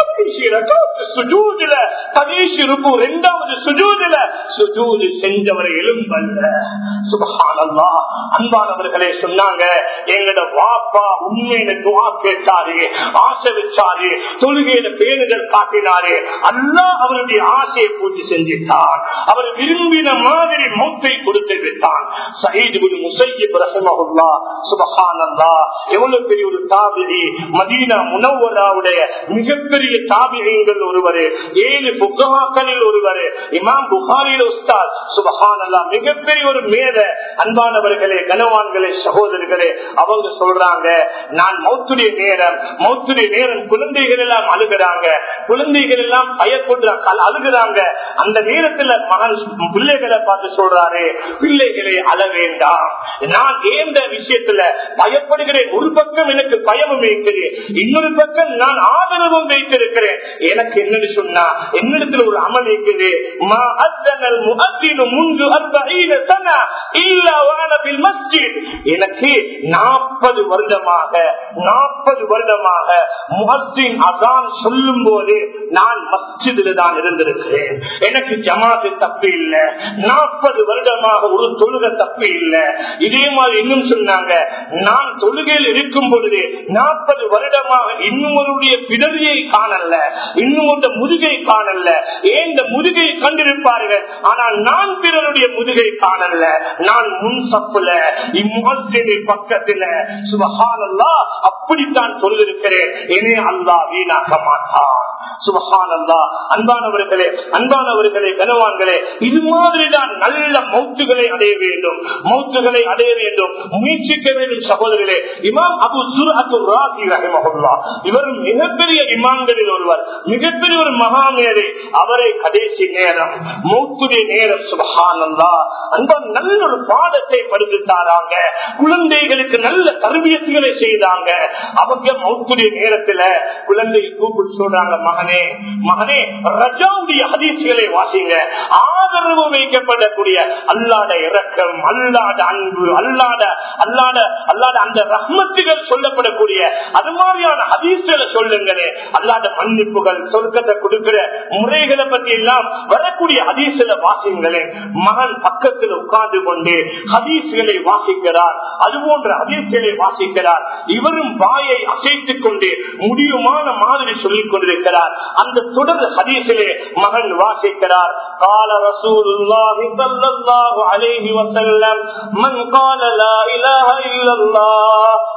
Speaker 2: சுஜூதில கடைசி ருப்பு இரண்டாவது சுஜூதில சுஜூது செஞ்சவரை எலும்பல்ல சுபஹான் அல்லா அன்பானவர்களே சொன்னாங்க எங்கட வாப்பா உண்மையில துவா கேட்டாரு ஆசை வச்சாரு தொழுகையில பேணுதல் காட்டினாரு அல்லா அவருடைய ஆசையை பூர்த்தி செஞ்சிட்டான் அவர் விரும்பின மாதிரி மௌத்தை கொடுத்து விட்டான் சயீது முசையப் ரஹமஹுல்லா சுபஹானல்லா எவ்வளவு பெரிய ஒரு தாபிரி மதீனா முனவராவுடைய மிகப்பெரிய தாபிரியங்கள் ஒருவர் ஏழு புகமாக்களில் ஒருவர் இமாம் புகாரில் உஸ்தாத் சுபஹானல்லா மிகப்பெரிய ஒரு மேத அன்பானவர்களே கனவான்களே சகோதரர்களே அவங்க சொல்றாங்க நான் மௌத்துடைய நேரம் மௌத்துடைய நேரம் குழந்தைகள் எல்லாம் அழுகிறாங்க குழந்தைகள் எல்லாம் பயப்படுறாங்க அழுகிறாங்க அந்த நேரத்துல மகன் பிள்ளைகளை பார்த்து சொல்றாரு பிள்ளைகளை அழ வேண்டாம் நான் ஏந்த விஷயத்துல பயப்படுகிறேன் ஒரு பக்கம் எனக்கு பயமும் வைக்கிறேன் இன்னொரு பக்கம் நான் ஆதரவும் வைத்திருக்கிறேன் எனக்கு என்னன்னு சொன்னா என்னிடத்துல ஒரு அமல் இருக்குது மா அத்தனல் முகத்தின் முன்பு அர்பீன சனா இல்ல வானவில் மஸ்ஜித் எனக்கு நாற்பது வருடமாக நாற்பது வருடமாக முகத்தின் அதான் சொல்லும் போது நான் மஸ்ஜிதில் தான் இருந்திருக்கிறேன் எனக்கு ஜமாத்து தப்பு இல்ல நாற்பது வருடமாக ஒரு தொழுகை தப்பு இல்ல இதே மாதிரி இன்னும் சொன்னாங்க நான் தொழுகையில் இருக்கும் பொழுது நாற்பது வருடமாக இன்னொருடைய பிடரியை காணல இன்னும் முதுகை காணல ஏன் இந்த முதுகை கண்டிருப்பார்கள் ஆனால் நான் பிறருடைய முதுகை காணல நான் முன் சப்புல இம்முகத்தினை பக்கத்துல சுபகானல்லா அப்படித்தான் சொல்லிருக்கிறேன் என்னே அல்லா வீணாக்க மாட்டான் சுபகானல்லா அன்பானவர்களே அன்பானவர்களே கனவான்களே இது மாதிரிதான் நல்ல மௌத்துகளை அடைய வேண்டும் மௌத்துகளை அடைய வேண்டும் முயற்சிக்க வேண்டும் சகோதரர்களே இமாம் அபு சுர் அபு ராசி ரஹமஹுல்லா இவர் மிகப்பெரிய இமாம்களில் ஒருவர் மிகப்பெரிய ஒரு மகாமேரை அவரை கடைசி நேரம் மௌத்துடைய நேரம் சுபகானந்தா அன்பன் நல்ல ஒரு பாடத்தை படித்துத்தாராங்க குழந்தைகளுக்கு நல்ல தர்பியத்துகளை செய்தாங்க அவங்க மௌத்துடைய நேரத்துல குழந்தை கூப்பிட்டு சொல்றாங்க மகனே மகனே ரஜாவுடைய ஹதீசுகளை வாசிங்க ஆதரவு வைக்கப்படக்கூடிய அல்லாட இரக்கம் அல்லாட அன்பு அல்லாட அல்லாட அல்லாட அந்த ரஹ்மத்துகள் சொல்லப்படக்கூடிய அது மாதிரியான ஹதீசுகளை சொல்லுங்களே அல்லாத மன்னிப்புகள் சொர்க்கத்தை கொடுக்கிற முறைகளை பத்தி எல்லாம் வரக்கூடிய ஹதீசுல வாசிங்களே மகன் பக்கத்தில் உட்கார்ந்து கொண்டு ஹதீசுகளை வாசிக்கிறார் அது போன்ற ஹதீசுகளை வாசிக்கிறார் இவரும் வாயை அசைத்துக் கொண்டு முடியுமான மாதிரி சொல்லிக் கொண்டிருக்கிறார் அந்த தொடர் ஹதீசிலே மகன் வாசிக்கிறார் قال رسول الله صلى الله عليه وسلم من قال لا إله إلا الله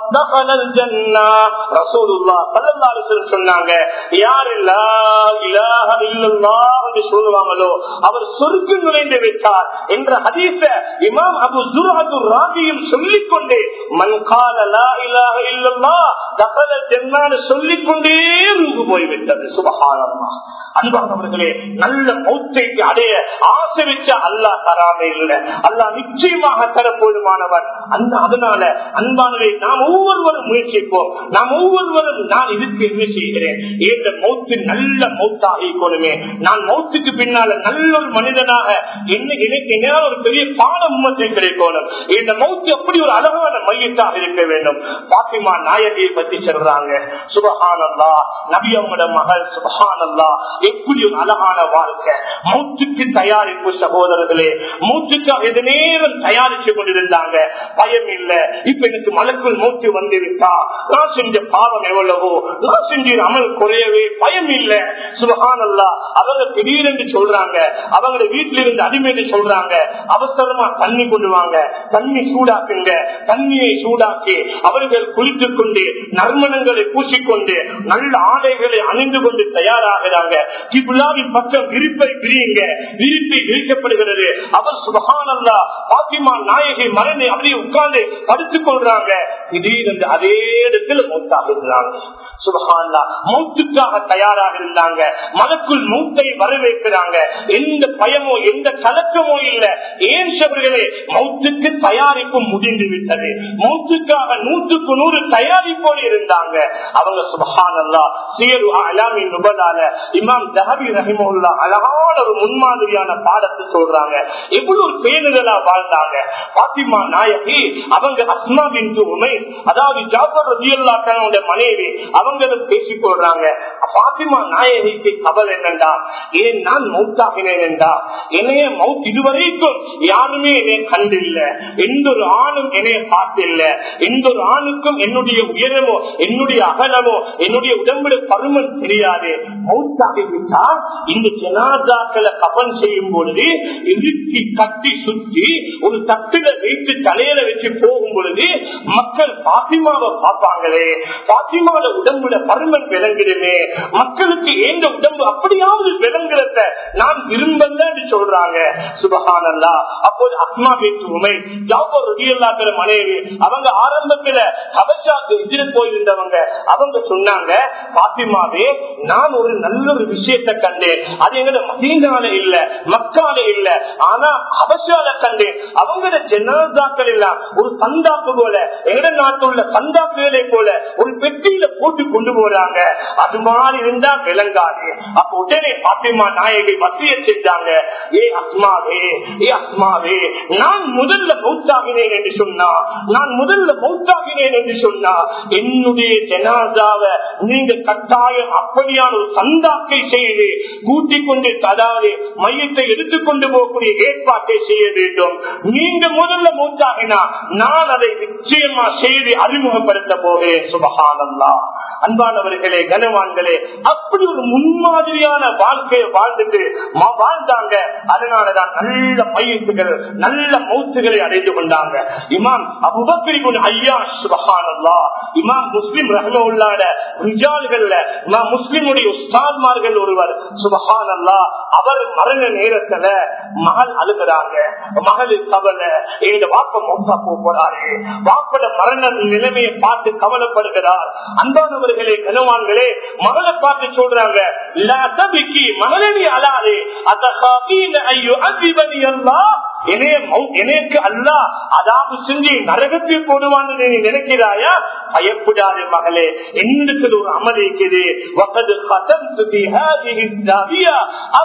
Speaker 2: தகலல் ஜன்னா ரசூலுல்லா ஸல்லல்லாஹு அலைஹி வஸல்லம் சொன்னாங்க யார் லா இலாஹ இல்லல்லாஹ் என்று சொல்லுவாங்களோ அவர் சொர்க்கம் நுழைந்து விட்டார் என்ற ஹதீஸ இமாம் அபு ஜுர்ஹத்து ராபியும் சொல்லிக் கொண்டே மன் கால லா இலாஹ இல்லல்லாஹ் தகலல் ஜன்னான்னு சொல்லிக் கொண்டே ரூபு போய்விட்டது சுபஹானல்லாஹ் அன்பானவர்களே நல்ல மௌத்தைக்கு அடைய ஆசை வச்ச அல்லாஹ் தராமே இல்லை அல்லாஹ் நிச்சயமாக தர போதுமானவர் அந்த அதனால அன்பானவை நாம் ஒவ்வொருவரும் முயற்சிப்போம் நாம் ஒவ்வொருவரும் நான் இதுக்கு என்ன செய்கிறேன் இந்த மௌத்து நல்ல மௌத்தாக இருக்கணுமே நான் மௌத்துக்கு பின்னால நல்ல ஒரு மனிதனாக என்ன எனக்கு என்ன ஒரு பெரிய பாட உண்மத்தை கிடைக்கணும் இந்த மௌத்து அப்படி ஒரு அழகான மையத்தாக இருக்க வேண்டும் பாத்திமா நாயகியை பத்தி சொல்றாங்க சுபஹானல்லா நபி அவங்களோட மகள் சுபஹானல்லா எப்படி ஒரு அழகான வாழ்க்கை மௌத்துக்கு தயாரிப்பு சகோதரர்களே மௌத்துக்காக இது நேரம் தயாரிச்சு கொண்டிருந்தாங்க பயம் இல்ல இப்ப எனக்கு மலக்குள் மூச்சு வந்து விட்டா நான் செஞ்ச பாவம் எவ்வளவோ நான் செஞ்ச அமல் குறையவே பயம் இல்ல சுபஹானல்லா அவங்க திடீரென்று சொல்றாங்க அவங்க வீட்டில இருந்து அடிமைன்னு சொல்றாங்க அவசரமா தண்ணி கொண்டு வாங்க தண்ணி சூடாக்குங்க தண்ணியை சூடாக்கி அவர்கள் குளித்துக் கொண்டு நறுமணங்களை பூசிக்கொண்டு நல்ல ஆடைகளை அணிந்து கொண்டு தயாராகிறாங்க கிபுலாவின் பக்கம் விரிப்பை விரியுங்க விரிப்பை விரிக்கப்படுகிறது அவர் சுபகானந்தா பாத்திமா நாயகி மரணி அப்படியே உட்கார்ந்து படுத்துக் கொள்றாங்க திடீரென்று அதே இடத்துல மௌத்தாகிறாங்க சுபகான்லா மௌத்துக்காக தயாராக இருந்தாங்க மனக்குள் மூத்தை வரவேற்கிறாங்க எந்த பயமோ எந்த கலக்கமோ இல்ல ஏன் சவர்களே மௌத்துக்கு தயாரிப்பு முடிந்து விட்டது மௌத்துக்காக நூற்றுக்கு நூறு தயாரிப்போடு இருந்தாங்க அவங்க சுபகானல்லா சீரு அலாமின் நுபலால இமாம் ஜஹபி ரஹிமுல்லா அழகான ஒரு முன்மாதிரியான பாடத்தை சொல்றாங்க எவ்வளவு ஒரு பேணுதலா வாழ்ந்தாங்க பாத்திமா நாயகி அவங்க அஸ்மா பின் உமை அதாவது ஜாஃபர் ரஜியல்லா மனைவி அவங்களும் பேசிக் கொள்றாங்க பாத்திமா நாயகிக்கு கவல் என்னண்டா ஏன் நான் மௌத்தாகினேன் என்றா என்னைய மவுத் இதுவரைக்கும் யாருமே என்னை கண்டில்ல எந்த ஒரு ஆணும் என்னைய பார்த்தில்ல எந்த ஒரு ஆணுக்கும் என்னுடைய உயரமோ என்னுடைய அகலமோ என்னுடைய உடம்புல பருமன் தெரியாது மௌத்தாகிவிட்டா இந்த ஜனாதாக்களை கபன் செய்யும் பொழுது இறுக்கி கட்டி சுற்றி ஒரு தட்டுல வைத்து தலையில வச்சு போகும் பொழுது மக்கள் பாத்திமாவை பார்ப்பாங்களே பாத்திமாவோட உடம்புல பருமன் விளங்கிடுமே மக்களுக்கு ஏந்த உடம்பு அப்படியாவது விளங்குறத நான் விரும்பல சொல்றாங்க சுபகானல்லா அப்போது அஸ்மா பேச்சு உமை ஜாபர் ரதியல்லாக்கிற மனைவி அவங்க ஆரம்பத்துல கபஷாக்கு எதிர் போயிருந்தவங்க அவங்க சொன்னாங்க பாத்திமாவே நான் ஒரு நல்ல ஒரு விஷயத்தை கண்டேன் அது எங்க மதீனால இல்ல மக்கால இல்ல ஆனா அவசால கண்டேன் அவங்களோட ஜனாதாக்கள் எல்லாம் ஒரு சந்தாக்கு போல எங்கட நாட்டு உள்ள சந்தாக்குகளை போல ஒரு பெட்டியில போட்டு கொண்டு போறாங்க அது மாதிரி இருந்தா விளங்காது அப்ப உடனே பாத்திமா நாயகி வசிய செஞ்சாங்க ஏ அஸ்மாவே ஏ அஸ்மாவே நான் முதல்ல மௌத்தாகினேன் என்று சொன்னா நான் முதல்ல மௌத்தாகினேன் என்று சொன்னா என்னுடைய ஜனாதாவை நீங்க கட்டாயம் அப்படியான ஒரு சந்தாக்கை செய்து கூட்டிக் கொண்டு அதாவது மையத்தை எடுத்துக்கொண்டு போகக்கூடிய ஏற்பாட்டை செய்ய வேண்டும் நீங்க முதல்ல மூத்தாகினா நான் அதை நிச்சயமா செய்து அறிமுகப்படுத்த போகிறேன் சுபகானந்தா அன்பானவர்களே கனவான்களே அப்படி ஒரு முன்மாதிரியான வாழ்க்கையை வாழ்ந்துட்டு ம- வாழ்ந்தாங்க அதனாலதான் நல்ல மையத்துகள் நல்ல மௌத்துகளை அடைந்து கொண்டாங்க இமாம் அபுபக்கரிபுன் ஐயா சுபஹானல்லா இமாம் முஸ்லிம் ரஹ்மவுல்லாட ரிஜால்கள்ல இமாம் முஸ்லிமுடைய உஸ்தாத்மார்கள் ஒருவர் சுபஹானல்லா அவர் மரண நேரத்துல மகள் அழுகிறாங்க மகளிர் கவலை எங்க வாப்ப மௌத்தா போறாரு வாப்பட மரண நிலைமையை பார்த்து கவலைப்படுகிறார் அன்பானவர்களே கனவான்களே மகளை பார்த்து சொல்றாங்க "லா தபிக்கி, மகளே நீ அழாதே அத்தகாபீன ஐயோ அசிபனி அல்லாஹ் என்னைய மௌ- எனக்கு அல்லா அதாவது செஞ்சு நரகத்தில் போடுவான்னு நீ நினைக்கிறாயா பயப்படாதே மகளே என்னுக்கு ஒரு அமல் இருக்குது وقد ختمت في هذه الزاوية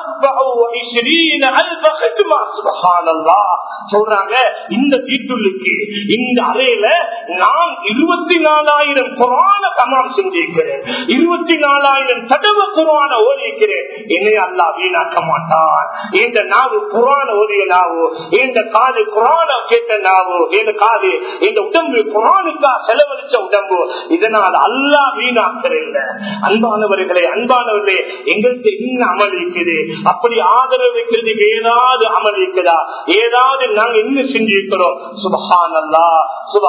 Speaker 2: 24 ألف ختمة سبحان الله சொல்றாங்க இந்த வீட்டுள்ளுக்கு இந்த அறையில நான் இருபத்தி நாலாயிரம் குரான கமாம் செஞ்சிருக்கிறேன் இருபத்தி நாலாயிரம் தடவை குரான ஓடிக்கிறேன் என்னை அல்லா வீணாக்க மாட்டான் இந்த நாவு குரான ஓடிய நாவு இந்த காது குரான கேட்ட நாவு இந்த காது இந்த உடம்பு குரானுக்கா செலவழிச்ச உடம்பு இதனால் அல்லா வீணாக்கல அன்பானவர்களே அன்பானவர்களே எங்களுக்கு என்ன அமல் இருக்குது அப்படி ஆதரவு வைக்கிறதுக்கு ஏதாவது அமல் இருக்குதா ஏதாவது நாங்க என்ன செஞ்சிருக்கிறோம் சுபஹான் அல்லா சுபஹான்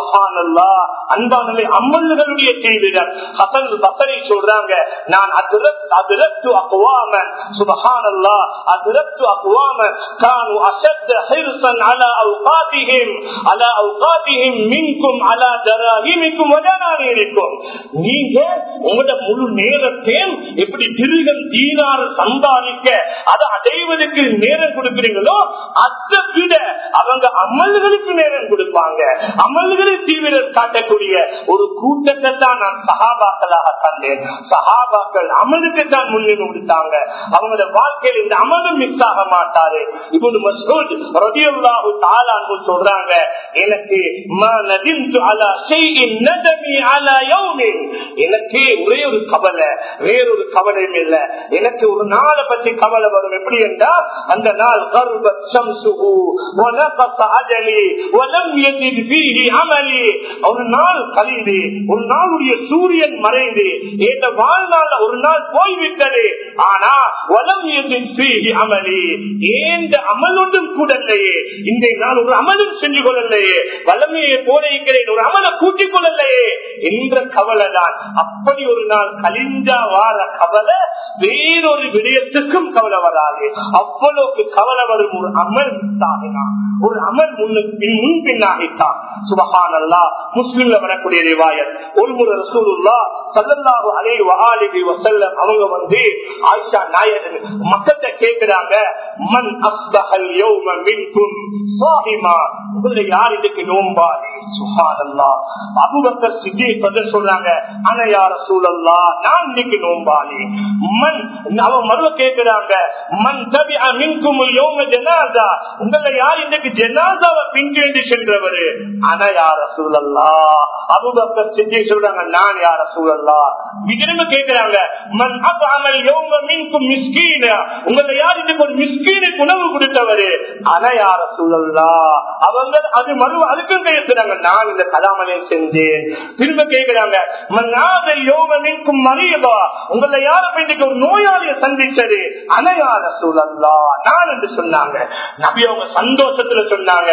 Speaker 2: சுபஹானல்லா அன்பானவை அமல்களுடைய தீவிரம் ஹசன் பசரி சொல்றாங்க நான் அதிரத் அதிரத்து அக்வாமன் சுபஹானல்லா அதிரத்து அக்வாமன் கானு அஷத் ஹிர்சன் அலா அவுகாதிஹிம் அலா அவுகாதிஹிம் மின்கும் அலா தராஹிமிக்கும் வஜனானிக்கும் நீங்க உங்களோட முழு நேரத்தையும் எப்படி திருகம் தீனார் சம்பாதிக்க அதை அடைவதற்கு நேரம் கொடுக்கிறீங்களோ அதை விட அவங்க அமல்களுக்கு நேரம் கொடுப்பாங்க அமல்களை தீவிரம் காட்டக்கூடிய ஒரு கூட்டத்தை தான் நான் சகாபாக்களாக தந்தேன் சகாபாக்கள் அமலுக்கு தான் முன்னுரிமை கொடுத்தாங்க அவங்களோட வாழ்க்கையில் இந்த அமலும் மிஸ் ஆக மாட்டாரு இப்போது மசூத் ரதியுல்லாஹு தாலான்னு சொல்றாங்க எனக்கு மா நதிம்து அலா ஷைஇன் நதமி அலா யௌமின் எனக்கு ஒரே ஒரு கவலை வேறொரு கவலையும் இல்ல எனக்கு ஒரு நாளை பற்றி கவலை வரும் எப்படி என்றா அந்த நாள் கர்பத் ஷம்சுஹு வனகஸ அஜலி வலம் யஜித் ஃபீஹி அமலி ஒரு நாள் கழிந்து ஒரு நாளுடைய சூரியன் மறைந்து இந்த வாழ்நாள் ஒரு நாள் போய்விட்டது ஆனா வலம் யஜித் ஃபீஹி அமலி ஏந்த அமல் ஒன்றும் கூட இல்லையே இந்த நாள் ஒரு அமலும் செஞ்சு கொள்ளலையே வல்லமையை போல இருக்கிறேன் ஒரு அமலை கூட்டிக் கொள்ளலையே என்ற கவலை தான் அப்படி ஒரு நாள் கலிஞ்சா வார கவலை வேறொரு விடயத்துக்கும் கவலை வராது அவ்வளவுக்கு கவலை வரும் ஒரு அமல் மிஸ்ஸாகினான் ஒரு அமல் முன்னுக்கு முன் பின்னாகித்தான் சுபஹானல்லா முஸ்லிம்ல வரக்கூடிய ரிவாயத் ஒரு முறை ரசூலுல்லா சல்லல்லாஹு அலைஹி வஆலிஹி வஸல்லம் அவங்க வந்து ஆயிஷா நாயகர் மக்கள்கிட்ட கேக்குறாங்க மன் அஸ்பஹல் யௌம மின்கும் சாஹிமா உங்களை யார் இதுக்கு நோம்பாதி சுஹானல்லா அபூபக்கர் சித்திக் வந்து சொல்றாங்க ஆனா யார் ரசூலல்லா நான் இன்னைக்கு நோம்பாளி மன் அவன் மறுவ கேட்கிறாங்க மன் தபி மின்கும் யௌம ஜனாதா உங்களை யார் இன்னைக்கு ஜனாதாவை பின்தேண்டி சென்றவரு ஆனா யார் ரசூலல்லா அபூபக்கர் சித்திக் சொல்றாங்க நான் யார் ரசூலல்லா திரும்ப கேட்கிறாங்க மன் அபஅமல் யௌம மின்கும் மிஸ்கீன உங்களை யார் இன்னைக்கு ஒரு மிஸ்கீனுக்கு உணவு கொடுத்தவரு ஆனா யார் ரசூலல்லா அவங்க அது மறு அதுக்கும் பேசுறாங்க நான் இந்த கலாமலை செஞ்சேன் திரும்ப கேட்கிறாங்க மன்னாத யோக நிற்கும் மறியதா உங்களை யார இன்னைக்கு ஒரு நோயாளியை சந்திச்சது அனையார சூழல்லா நான் என்று சொன்னாங்க நபி அவங்க சந்தோஷத்துல சொன்னாங்க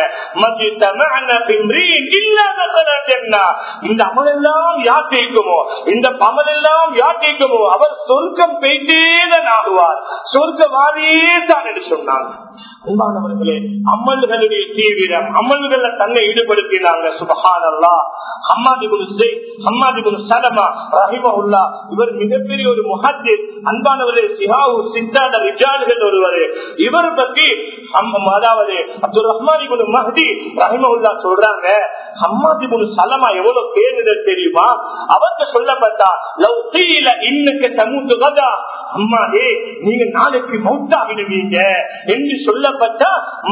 Speaker 2: இந்த அமல் எல்லாம் யார் கேட்குமோ இந்த பமல் எல்லாம் யார் கேட்குமோ அவர் சொர்க்கம் பெய்தேதான் ஆகுவார் சொர்க்கவாதியே தான் என்று சொன்னாங்க அன்பானவர்களே அமல்களுடைய தீவிரம் அமல்கள தன்னை ஈடுபடுத்தினாங்க சுபஹானல்லா இவர் மிகப்பெரிய ஒரு முஹத்தி அன்பானவரே சிஹாவு சித்தாத ரிஜால்கள் ஒருவர் இவர் பற்றி அதாவது அப்துல் ரஹ்மான் மஹதி ரஹிமஹுல்லா சொல்றாங்க ஹம்மாதி முன் சலமா எவ்வளவு பேருதல் தெரியுமா அவருக்கு சொல்லப்பட்டா லவ் கீழ இன்னுக்கு தமுத்து கதா அம்மாடே நீங்க நாளைக்கு மௌத்தாகிடுவீங்க என்று சொல்லப்பட்டா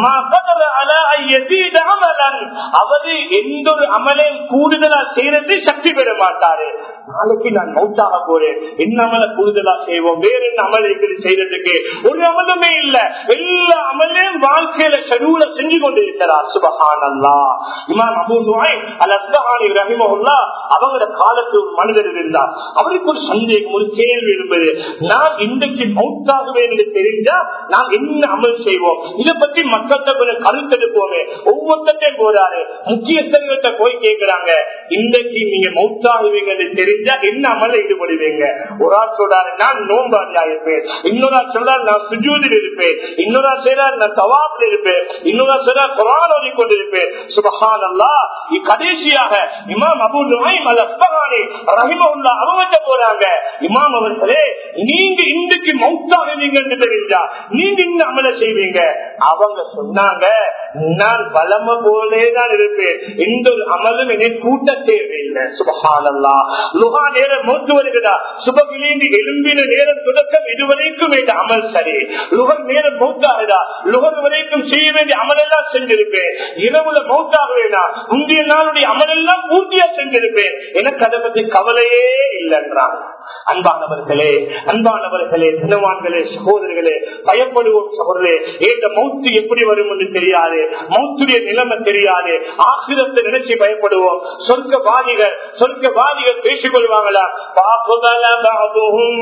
Speaker 2: அவரு எந்த ஒரு அமலையும் கூடுதலா செய்யறது சக்தி பெற மாட்டாரு நாளைக்கு நான் மௌத்தாக போறேன் என்ன அமல கூடுதலா செய்வோம் வேற என்ன அமல் இருக்குது செய்யறதுக்கு ஒரு அமலமே இல்ல எல்லா அமலையும் வாழ்க்கையில ஷெடியூல செஞ்சு கொண்டு இருக்கிறார் சுபஹான் அல்லா இமாம் அபு நுவாய் அல் அஸ்தஹானி ரஹிமஹுல்லா அவங்களோட காலத்து ஒரு மனிதர் இருந்தார் அவருக்கு ஒரு சந்தேகம் ஒரு கேள்வி இருப்பது நான் இன்றைக்கு மௌத்தாகுவேன் என்று தெரிஞ்சா நாம் என்ன அமல் செய்வோம் இதை பற்றி மக்கள்கிட்ட கொஞ்சம் கருத்தெடுப்போமே ஒவ்வொருத்தையும் போறாரு முக்கியஸ்தர்கிட்ட போய் கேட்கிறாங்க இன்றைக்கு நீங்க மௌத்தாகுவீங்க என்று தெரிஞ்சா என்ன அமல ஈடுபடுவீங்க ஒரு ஆள் சொல்றாரு நான் நோம்பாதியா இருப்பேன் இன்னொரு ஆள் சொல்றாரு நான் சுஜூதில் இருப்பேன் இன்னொரு ஆள் செய்யறாரு நான் தவாப்பில் இருப்பேன் இன்னொரு ஆள் சொல்றாரு குரான் ஓடிக்கொண்டிருப்பேன் சுபஹான் அல்லா கடைசியாக இமாம் அபு நுஹைம் அல் அஸ்பஹானி ரஹிமஹுல்லா அவங்க போறாங்க இமாம் அவர்களே நீங்க இன்றைக்கு மௌத்தாகுவீங்க என்று தெரிஞ்சா நீங்க இந்த அமல செய்வீங்க அவங்க சொன்னாங்க நான் பலம போலே தான் இருப்பேன் எந்த ஒரு அமலும் என்னை கூட்ட தேவையில்லை சுபஹானல்லா லுகா நேரம் மூத்து வருகிறதா சுபகிலேந்து எலும்பின நேரம் தொடக்கம் இதுவரைக்கும் இந்த அமல் சரி லுகர் நேரம் மௌத்தாகுதா லுகர் வரைக்கும் செய்ய வேண்டிய அமலெல்லாம் செஞ்சிருப்பேன் இரவுல மௌத்தாகுவேனா முந்தைய நாளுடைய அமலெல்லாம் பூர்த்தியா செஞ்சிருப்பேன் எனக்கு அதை பத்தி கவலையே இல்லைன்றாங்க அன்பானவர்களே அன்பானவர்களே தினவான்களே சகோதரர்களே பயப்படுவோம் சகோதரே ஏற்ற மௌத்து எப்படி வரும் என்று தெரியாது மௌத்துடைய நிலைமை தெரியாது ஆசிரத்தை நினைச்சு பயப்படுவோம் சொர்க்கவாதிகள் சொர்க்கவாதிகள் சொர்க்கவாதிகள் பேசிக் கொள்வாங்களா பாப்புதல பாபுகும்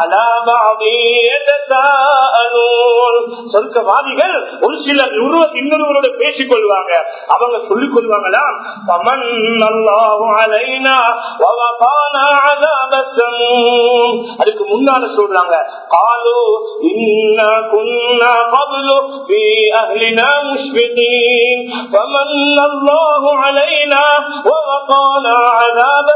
Speaker 2: சொர்க்கவாதிகள் ஒரு சிலர் ஒருவர் இன்னொருவரோட பேசிக் கொள்வாங்க அவங்க சொல்லிக் கொள்வாங்களா பமன் அல்லாஹு அலைனா வவகானா அஸாபஸ் சமூம் அதுக்கு முன்னால சொல்றாங்க காலு இன்னா குன்னா கப்லு ஃபீ அஹ்லினா முஷ்ஃபிகீன் فمن الله علينا ووقانا عذاب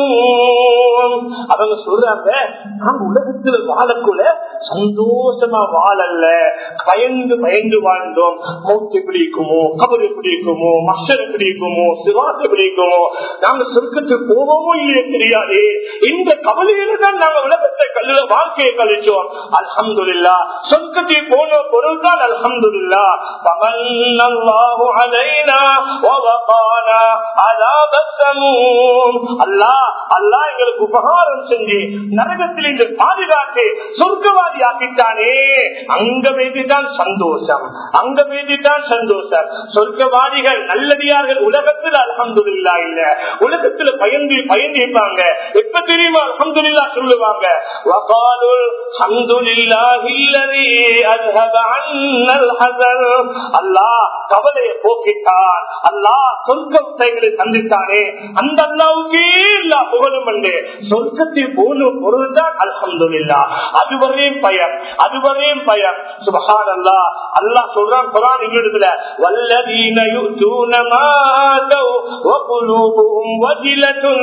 Speaker 2: السموم அவங்க சொல்றாங்க நாங்க உலகத்துல வாழக்குள்ள சந்தோஷமா வாழல்ல பயந்து பயந்து வாழ்ந்தோம் மௌத்து எப்படி இருக்குமோ கபர் எப்படி இருக்குமோ மஷர் எப்படி இருக்குமோ சிவாத்து எப்படி இருக்குமோ நாங்க சொர்க்கத்துக்கு போவோமோ இல்லையே தெரியாது இந்த கவலையில தான் நாங்க உலகத்தை கல்லுல வாழ்க்கையை கழிச்சோம் அல்ஹம்துலில்லா சொர்க்கத்தை போன பொருள் தான் அல்ஹம்துலில்லா பவன்னல்லாஹு அலைனா வவகானா அஸாப ஸமூம் அல்லாஹ் அல்லாஹ் எங்களுக்கு உபகாரம் செஞ்சு நரகத்தில் இந்த பாதுகாத்து சொர்க்கவாதி ஆக்கிட்டானே அங்க வேண்டிதான் சந்தோஷம் அங்க வேண்டிதான் சந்தோஷம் சொர்க்கவாதிகள் நல்லடியார்கள் உலகத்தில் அல்ஹம்துலில்லா இல்ல உலகத்துல பயந்து பயந்து இருப்பாங்க எப்ப தெரியுமா அல்ஹம்துலில்லா சொல்லுவாங்க வகாலுல் ஹம்துலில்லாஹி அல்லதி அஸ்ஹப அன்னல் ஹஸன் அல்லாஹ் கவலையை போக்கிட்டான் அல்லாஹ் சொர்க்கத்தை சந்தித்தானே அந்த அல்லாவுக்கே இல்லா புகழும் என்று சொர்க்கத்தை போன பொருள் தான் அல்ஹம்துலில்லா அதுவரையும் பயம் அதுவரையும் பயம் சுபஹான் அல்லா அல்லாஹ் சொல்றான் குரான் இன்னொருத்துல வல்லதீன யுத்தூன மா ஆதவ் வகுலூபுஹும் வஜிலத்துன்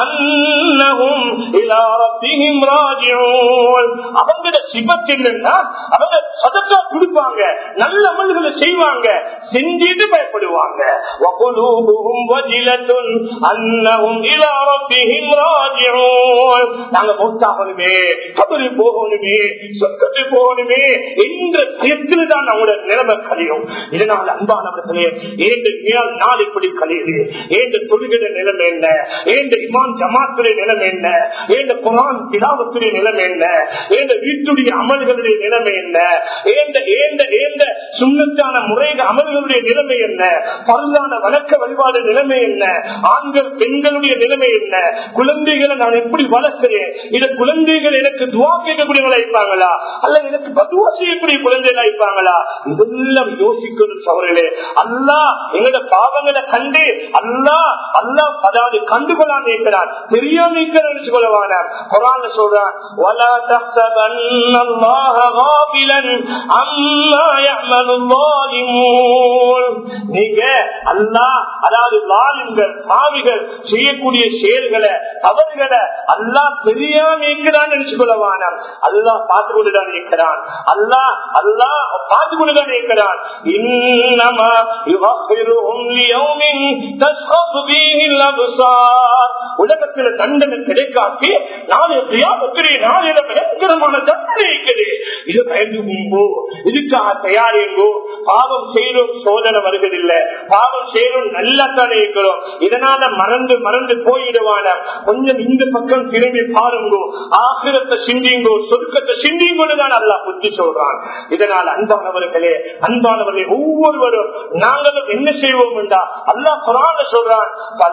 Speaker 2: அன்னஹும் இலா ரப்பிஹிம் ராஜிஊன் அவங்களோட சிபத் என்னன்னா அவங்க சதக்கா கொடுப்பாங்க நல்ல அமல்களை செய்வாங்க செஞ்சுட்டு பயப்படுவாங்க வகுலூபுஹும் வஜிலத்துன் அன்னஹும் இலா ரப்பிஹிம் ராஜிஊன் நாங்க மௌத்தாகணுமே கபரி போகணுமே சொர்க்கத்தை போகணுமே என்ற பயத்தில் தான் நம்முடைய நிலைமை கழியும் இதனால் அன்பானவர்களே ஏந்த நாள் இப்படி கழியுது ஏந்த தொழுகிற நிலைமை என்ன ஏந்த இமான் ஜமாத்துடைய நிலைமை என்ன ஏந்த குரான் திலாவத்துடைய நிலைமை என்ன ஏந்த வீட்டுடைய அமல்களுடைய நிலைமை என்ன ஏந்த ஏந்த ஏந்த சுண்ணத்தான முறைக அமல்களுடைய நிலைமை என்ன பருளான வழக்க வழிபாடு நிலைமை என்ன ஆண்கள் பெண்களுடைய நிலைமை என்ன குழந்தைகளை நான் எப்படி வளர்க்கிறேன் இது குழந்தைகள் எனக்கு துவா கேட்கக்கூடியவங்களா இருப்பாங்களா அல்லது எனக்கு பதுவா செய்யக்கூடிய குழந்தைகளா இருப்பாங்களா இதெல்லாம் யோசிக்கணும் சவர்களே அல்லா எங்களோட பாவங்களை கண்டு அல்லா அல்லா அதாவது கண்டுகொள்ளாம இருக்கிறான் தெரியாம இருக்கிறான்னு சொல்லவான குரான் சொல்றான் وَلَا تَحْسَبَنَّ اللَّهَ غَافِلًا عَمَّا يَعْمَلُ الظَّالِمُونَ நீங்க அல்லாஹ் அதாவது லாலிம்கள் பாவிகள் செய்யக்கூடிய செயல்களை தவறுகளை அல்லாஹ் தெரியாம இருக்கிறான் நினைச்சு கொள்ளவான அல்லாஹ் பார்த்து கொண்டுதான் இருக்கிறான் அல்லாஹ் அல்லாஹ் பார்த்து கொண்டுதான் இருக்கிறான் இன்னமா யுவஃபிருஹும் லியௌமின் தஸ்கஃபு ஃபீஹி அல்-அப்சார் உலகத்துல தண்டனை கிடைக்காட்டி நாளை கியாமத்திலே நாளையில பயங்கரமான தண்டனை இருக்குது இது பயந்துங்கோ இதுக்காக தயாரிங்கோ பாவம் செய்யறோம் சோதனை வருவதில்லை பாவம் செய்யறோம் நல்லா தானே இருக்கிறோம் இதனால மறந்து மறந்து போயிடுவான கொஞ்சம் இந்த பக்கம் திரும்பி பாருங்கோ ஆசிரத்தை சிந்திங்கோ சொர்க்கத்தை சிந்திங்கோன்னு தான் அல்லா புத்தி சொல்றான் இதனால் அன்பானவர்களே அன்பானவர்களே ஒவ்வொருவரும் நாங்களும் என்ன செய்வோம் என்றா அல்லா குரான் சொல்றான்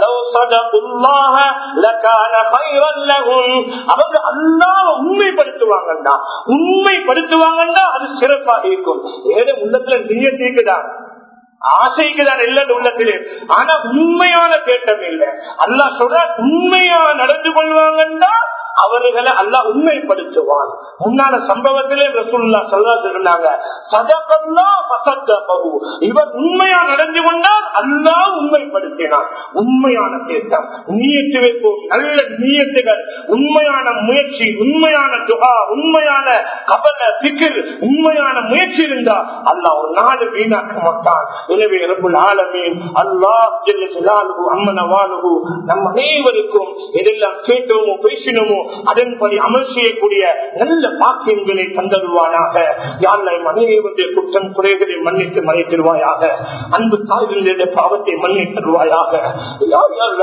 Speaker 2: அவங்க அல்லாஹ் உண்மைப்படுத்துவாங்கண்டா உண்மைப்படுத்துவாங்கன்னா அது சிறப்பாக இருக்கும் ஏதோ உள்ளத்துல நீயத்திற்குதான் ஆசைக்குதான் இல்ல உள்ளத்திலே ஆனா உண்மையான தேட்டம் இல்லை அல்லா சொல்ற உண்மையா நடந்து கொள்வாங்கன்னா அவர்களை அல்லாஹ் உண்மைப்படுத்துவான் முன்னால சம்பவத்திலே ரசூல்லா சொல்லா சொன்னாங்க சதகல்லா வசத்தபகு இவர் உண்மையா நடந்து கொண்டால் அல்லாஹ் உண்மைப்படுத்தினான் உண்மையான தேட்டம் நீயத்து வைப்போம் நல்ல நீயத்துகள் உண்மையான முயற்சி உண்மையான துகா உண்மையான கபல திக்கில் உண்மையான முயற்சி இருந்தா அல்லாஹ் ஒரு நாடு வீணாக்க மாட்டான் எனவே ரபுல் ஆலமீன் அல்லாஹ் அம்மனவானு நம் அனைவருக்கும் எதெல்லாம் கேட்டோமோ பேசினோமோ அதன்படி அமல் செய்யக்கூடிய நல்ல பாக்கியங்களை தந்தருவானாக யாரை மனைவியுடைய குற்றம் குறைகளை மன்னித்து மறைத்திருவாயாக அன்பு தாய்களுடைய பாவத்தை மன்னித்தருவாயாக யார் யாரெல்லாம் கபலா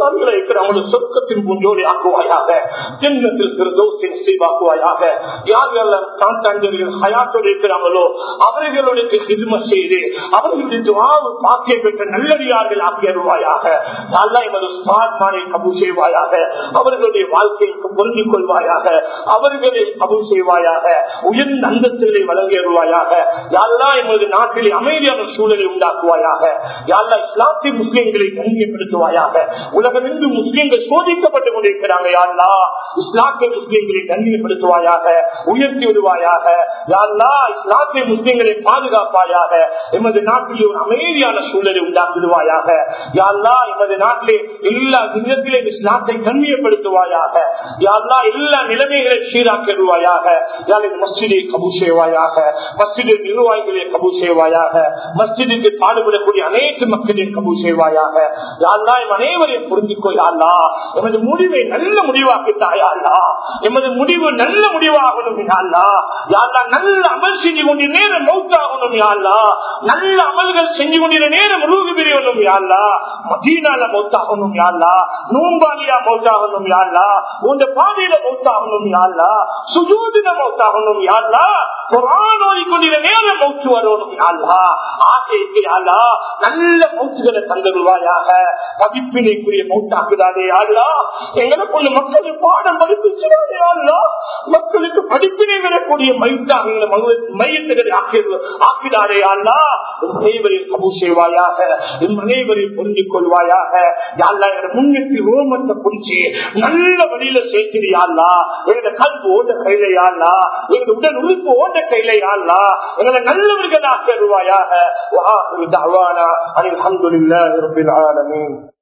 Speaker 2: சொர்க்கவாதிகளை இருக்கிறவங்களை சொர்க்கத்தின் பூஞ்சோடி ஆக்குவாயாக ஜென்மத்தில் பிரதோசின் சீவாக்குவாயாக யாரெல்லாம் சாந்தாண்டரில் ஹயாத்தோடு இருக்கிறாங்களோ அவர்களுடைய சிறும செய்து அவர்களுடைய துவாவு பாக்கிய பெற்ற நல்லடியார்கள் ஆக்கியருவாயாக நல்லா எமது ஸ்மார்ட்மானை கபு செய்வாயாக அவர்களுடைய வாழ்க்கைக்கு பொருந்திக் கொள்வாயாக அவர்களை கபு செய்வாயாக உயர்ந்த அந்தஸ்துகளை வழங்கியருவாயாக யாரெல்லாம் எமது நாட்டில் அமைதியான சூழலை உண்டாக்குவாயாக யாரெல்லாம் இஸ்லாத்திய முஸ்லிம்களை கண்ணியப்படுத்துவாயாக உலகமெங்கும் முஸ்லிம்கள் சோதிக்கப்பட்டுக் கொண்டிருக்கிறாங்க யாரெல்லா இஸ்லாத்திய முஸ்லிம்களை கண்ணியப்படுத்துவாயாக உயர்த்தி விடுவாயாக யாரெல்லா இஸ்லாத்திய முஸ்லிம்களை பாதுகாப்பாயாக எமது நாட்டில் ஒரு அமைதியான சூழலை உண்டாக்கிடுவாயாக யாரெல்லா எமது நாட்டிலே எல்லா விதத்திலே இஸ்லாத்தை கண்ணியப்படுத்துவாயாக யாரெல்லா எல்லா நிலைமைகளை சீராக்கிடுவாயாக யாரை மஸ்ஜிதை கபு செய்வாயாக மஸ்ஜிதை நிர்வாகிகளை கபு செய்வாயாக மஸ்ஜிதுக்கு பாடுபடக்கூடிய அனைத்து மக்களையும் கபு செய்வாயாக யாரெல்லாம் எம் அனைவரையும் புரிஞ்சுக்கோ யாரா எமது முடிவை நல்ல முடிவாக்கிட்டாயா எமது முடிவு நல்ல முடிவாகணும் யாரா யாரா நல்ல அமல் செஞ்சு கொண்டு நேரம் மௌத்தாகணும் யாரா நல்ல அமல்கள் செஞ்சு கொண்டிருந்த நேரம் ரூபி பிரியணும் யாரா மதீனால மௌத்தாகணும் யாரா நூம்பாலியா மௌத்தாகணும் யாரா உங்க பாதையில மௌத்தாகணும் யாரா சுஜூதில மௌத்தாகணும் யாரா குரான் ஓடிக்கொண்டிருந்த நேரம் மௌத்து வரணும் யாரா ஆசைக்கு யாரா நல்ல மௌத்துகளை தந்துடுவாயாக பதிப்பினைக்குரிய மௌத்தாக்குதானே யாரா எங்களை கொண்டு மக்களுக்கு பாடம் படிப்பிச்சுதானே யாரா மக்களுக்கு படிப்பினை வரக்கூடிய மைத்தாக மையத்துகளை ஆக்கினாரே யாரா அனைவரையும் கபு செய்வாயாக என் அனைவரையும் புரிஞ்சுக் கொள்வாயாக யாரா எங்க முன்னிட்டு ரோமத்தை பிடிச்சி நல்ல வழியில சேர்த்துடு யாரா எங்க கல்வி ஓட்ட கையில யாரா எங்க உடல் உறுப்பு ஓட்ட கையில யாரா எங்களை நல்லவர்கள் ஆக்கிடுவாயாக وآخر دعوانا أن الحمد لله رب العالمين